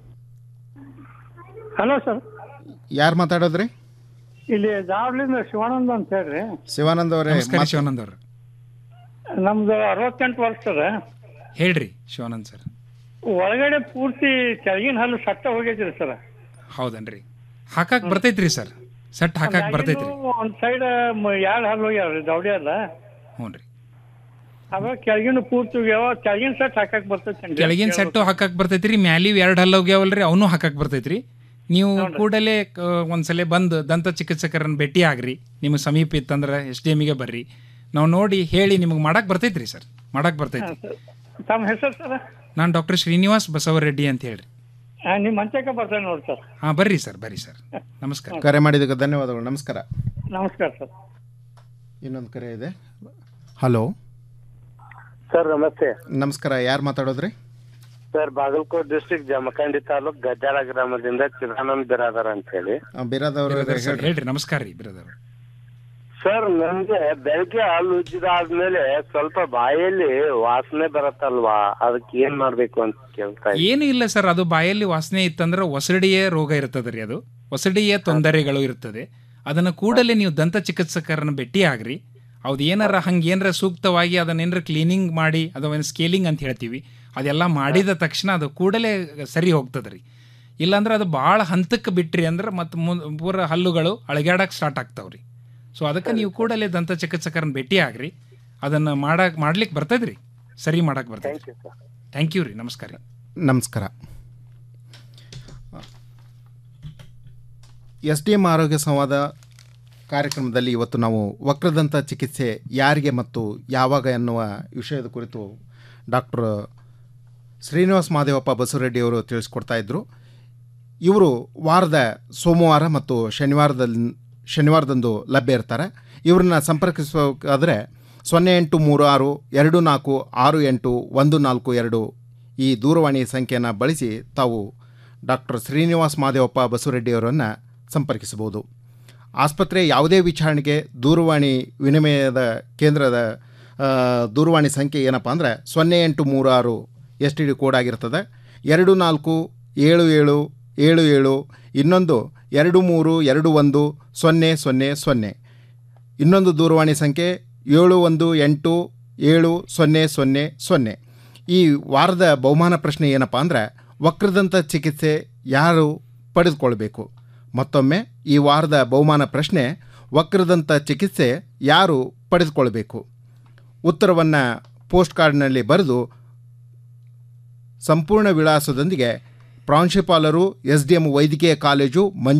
ಹಲೋ ಸರ್ ಯಾರು ಮಾತಾಡೋದ್ರಿ ಇಲ್ಲಿ ದಾವಲಿಂದ ಶಿವಾನಂದ ಅಂತ ಹೇಳ್ರಿ ಶಿವಾನಂದ್ ಅವರೇ ನಮಸ್ಕಾರ ಮಾತ್- ಶಿವಾನಂದ್ ಅವ್ರು ನಮ್ದು ಅರವತ್ತೆಂಟು ವರ್ಷ ಸರ್ ಹೇಳ್ರಿ ಶಿವಾನಂದ್ ಸರ್ ಒಳಗಡೆ ಪೂರ್ತಿ ಕೆಳಗಿನ ಹಲ್ಲು ಸತ್ತ ಹೋಗೈತ್ರಿ ಸರ್ ಹೌದನ್ರಿ ಹಾಕಕ್ ಬರ್ತೈತ್ರಿ ಸರ್ ಸೆಟ್ ಹಾಕಕ್ ಬರ್ತೈತ್ರಿ ಒಂದ್ ಸೈಡ್ ಎರಡು ಹಲ್ಲು ಹೋಗ್ಯಾವ್ರಿ ದೌಡಿ ಅಲ್ಲ ಹ್ಞೂ ರೀ ಅವಾಗ ಕೆಳಗಿನ ಪೂರ್ತಿ ಹೋಗ್ಯಾವ ಕೆಳಗಿನ ಸೆಟ್ ಹಾಕಕ್ ಬರ್ತೈತಿ ಕೆಳಗಿನ ಸೆಟ್ಟು ಹಾಕಕ್ ಬರ್ತೈತ್ರಿ ಮ್ಯಾಲಿವ್ ಎರಡು ಹಲ್ಲು ಹೋಗ್ಯಾವಲ್ರಿ ಅವನು ಹಾಕಕ್ ಬರ್ತೈತ್ರಿ ನೀವು ಕೂಡಲೇ ಕ- ಒಂದ್ಸಲ ಬಂದು ದಂತ ಚಿಕಿತ್ಸಕರನ್ನ ಭೇಟಿ ಆಗ್ರಿ ನಿಮಗೆ ಸಮೀಪ ಇತ್ತಂದ್ರೆ ಎಸ್ ಡಿ ಎಮ್ಗೆ ಬರ್ರಿ ನಾವು ನೋಡಿ ಹೇಳಿ ನಿಮಗೆ ಮಾಡಕ್ ಬರ್ತೈತ್ರಿ ಸರ್ ಮಾಡಕ್ ಬರ್ತೈತಿ ತಮ್ಮ ಹೆಸರು ಸರ್ ನಾನು ಡಾಕ್ಟರ್ ಶ್ರೀನಿವಾಸ್ ಬಸವರೆಡ್ಡಿ ಅಂತ ಹೇಳ್ರಿ ನಿಮ್ಮ ಮಂಚಕ್ಕೆ ಬರ್ತೇನೆ ನೋಡಿ ಸರ್ ಹಾ ಬರ್ರಿ ಸರ್ ಬರ್ರಿ ಸರ್ ನಮಸ್ಕಾರ ಕರೆ ಮಾಡಿದ್ದಕ್ಕೆ ಧನ್ಯವಾದಗಳು ನಮಸ್ಕಾರ ನಮಸ್ಕಾರ ಸರ್ ಇನ್ನೊಂದು ಕರೆ ಇದೆ ಹಲೋ ಸರ್ ನಮಸ್ತೆ ನಮಸ್ಕಾರ ಯಾರು ಮಾತಾಡೋದ್ರಿ ಸರ್ ಬಾಗಲಕೋಟ್ ಡಿಸ್ಟ್ರಿಕ್ಟ್ ಜಮಖಂಡಿ ತಾಲೂಕ್ ಗಜ್ಜಾಳ ಗ್ರಾಮದಿಂದ ಚಿದಾನಂದ್ ಬಿರಾದರ್ ಅಂತ ಹೇಳಿ ಬಿರಾದವ್ರ ಸರ್ ಹೇಳ್ರಿ ನಮಸ್ಕಾರ ರೀ ಬ್ರದರ್ ಸರ್ ನನ್ಗೆ ಬೆಳಗ್ಗೆ ಹಾಲು ಉಜ್ಜಿದಾದ್ಮೇಲೆ ಸ್ವಲ್ಪ ಬಾಯಲ್ಲಿ ವಾಸನೆ ಬರತ್ತಲ್ವಾ ಅದಕ್ಕೆ ಏನ್ ಮಾಡ್ಬೇಕು ಅಂತ ಕೇಳ್ತಾ ಇದ್ದೀನಿ. ಏನು ಇಲ್ಲ ಸರ್ ಅದು ಬಾಯಲ್ಲಿ ವಾಸನೆ ಇತ್ತಂದ್ರೆ ಒಸಡಿಯ ರೋಗ ಇರ್ತದೆ ರೀ ಅದು ಒಸಡಿಯ ತೊಂದರೆಗಳು ಇರ್ತದೆ ಅದನ್ನು ಕೂಡಲೇ ನೀವು ದಂತ ಚಿಕಿತ್ಸಕರನ್ನ ಭೇಟಿ ಆಗ್ರಿ ಅವ್ದು ಏನಾರ ಹಂಗೆ ಏನಾರ ಸೂಕ್ತವಾಗಿ ಅದನ್ನೇನಾರ ಕ್ಲೀನಿಂಗ್ ಮಾಡಿ ಅದನ್ನ ಸ್ಕೇಲಿಂಗ್ ಅಂತ ಹೇಳ್ತೀವಿ ಅದೆಲ್ಲ ಮಾಡಿದ ತಕ್ಷಣ ಅದು ಕೂಡಲೇ ಸರಿ ಹೋಗ್ತದೆ ರೀ ಇಲ್ಲಾಂದ್ರೆ ಅದು ಭಾಳ ಹಂತಕ್ಕೆ ಬಿಟ್ರಿ ಅಂದ್ರೆ ಮತ್ತೆ ಮುನ್ ಪೂರ ಹಲ್ಲುಗಳು ಅಳಗ್ಯಾಡಕ್ಕೆ ಸ್ಟಾರ್ಟ್ ಆಗ್ತಾವ್ರಿ ಸೊ ಅದಕ್ಕೆ ನೀವು ಕೂಡಲೇ ದಂತ ಚಿಕಿತ್ಸಕರನ್ನ ಭೇಟಿ ಆಗ್ರಿ ಅದನ್ನು ಮಾಡಕ್ ಮಾಡ್ಲಿಕ್ಕೆ ಬರ್ತದ್ರಿ ಸರಿ ಮಾಡಕ್ ಬರ್ತೈತಿ ಥ್ಯಾಂಕ್ ಯು ರೀ ನಮಸ್ಕಾರ ರೀ ನಮಸ್ಕಾರ ಎಸ್ ಡಿ ಎಂ ಆರೋಗ್ಯ ಸಂವಾದ ಕಾರ್ಯಕ್ರಮದಲ್ಲಿ ಇವತ್ತು ನಾವು ವಕ್ರದಂತ ಚಿಕಿತ್ಸೆ ಯಾರಿಗೆ ಮತ್ತು ಯಾವಾಗ ಎನ್ನುವ ವಿಷಯದ ಕುರಿತು ಡಾಕ್ಟರ್ ಶ್ರೀನಿವಾಸ್ ಮಹಾದೇವಪ್ಪ ಬಸವರೆಡ್ಡಿ ಅವರು ತಿಳಿಸ್ಕೊಡ್ತಾ ಇದ್ದರು ಇವರು ವಾರದ ಸೋಮವಾರ ಮತ್ತು ಶನಿವಾರದಲ್ಲಿ ಶನಿವಾರದಂದು ಲಭ್ಯ ಇರ್ತಾರೆ ಇವ್ರನ್ನ ಸಂಪರ್ಕಿಸಬೇಕಾದ್ರೆ ಸೊನ್ನೆ ಎಂಟು ಮೂರು ಆರು ಎರಡು ನಾಲ್ಕು ಆರು ಎಂಟು ಒಂದು ನಾಲ್ಕು ಎರಡು ಈ ದೂರವಾಣಿ ಸಂಖ್ಯೆಯನ್ನು ಬಳಸಿ ತಾವು ಡಾಕ್ಟರ್ ಶ್ರೀನಿವಾಸ್ ಮಹಾದೇವಪ್ಪ ಬಸವರೆಡ್ಡಿ ಅವರನ್ನು ಸಂಪರ್ಕಿಸಬಹುದು ಆಸ್ಪತ್ರೆ ಯಾವುದೇ ವಿಚಾರಣೆಗೆ ದೂರವಾಣಿ ವಿನಿಮಯದ ಕೇಂದ್ರದ ಆ, ದೂರವಾಣಿ ಸಂಖ್ಯೆ ಏನಪ್ಪ ಅಂದರೆ ಸೊನ್ನೆ ಎಂಟು ಮೂರು ಆರು ಎಸ್ ಟಿ ಡಿ ಕೋಡ್ ಆಗಿರ್ತದೆ ಎರಡು ನಾಲ್ಕು ಏಳು ಏಳು ಏಳು ಏಳು ಇನ್ನೊಂದು ಎರಡು ಮೂರು ಎರಡು ಒಂದು ಸೊನ್ನೆ ಸೊನ್ನೆ ಸೊನ್ನೆ ಇನ್ನೊಂದು ದೂರವಾಣಿ ಸಂಖ್ಯೆ ಏಳು ಒಂದು ಎಂಟು ಏಳು ಸೊನ್ನೆ ಸೊನ್ನೆ ಸೊನ್ನೆ ಈ ವಾರದ ಬಹುಮಾನ ಪ್ರಶ್ನೆ ಏನಪ್ಪ ಅಂದರೆ ವಕ್ರದಂತ ಚಿಕಿತ್ಸೆ ಯಾರು ಪಡೆದುಕೊಳ್ಬೇಕು ಮತ್ತೊಮ್ಮೆ ಈ ವಾರದ ಬಹುಮಾನ ಪ್ರಶ್ನೆ ವಕ್ರದಂತ ಚಿಕಿತ್ಸೆ ಯಾರು ಪಡೆದುಕೊಳ್ಬೇಕು ಉತ್ತರವನ್ನು ಪೋಸ್ಟ್ ಕಾರ್ಡ್ನಲ್ಲಿ ಬರೆದು ಸಂಪೂರ್ಣ ವಿಳಾಸದೊಂದಿಗೆ ಪ್ರಾಂಶುಪಾಲರು ಎಸ್ ಡಿ ಎಂ ವೈದ್ಯಕೀಯ ಕಾಲೇಜು ಮಂಜು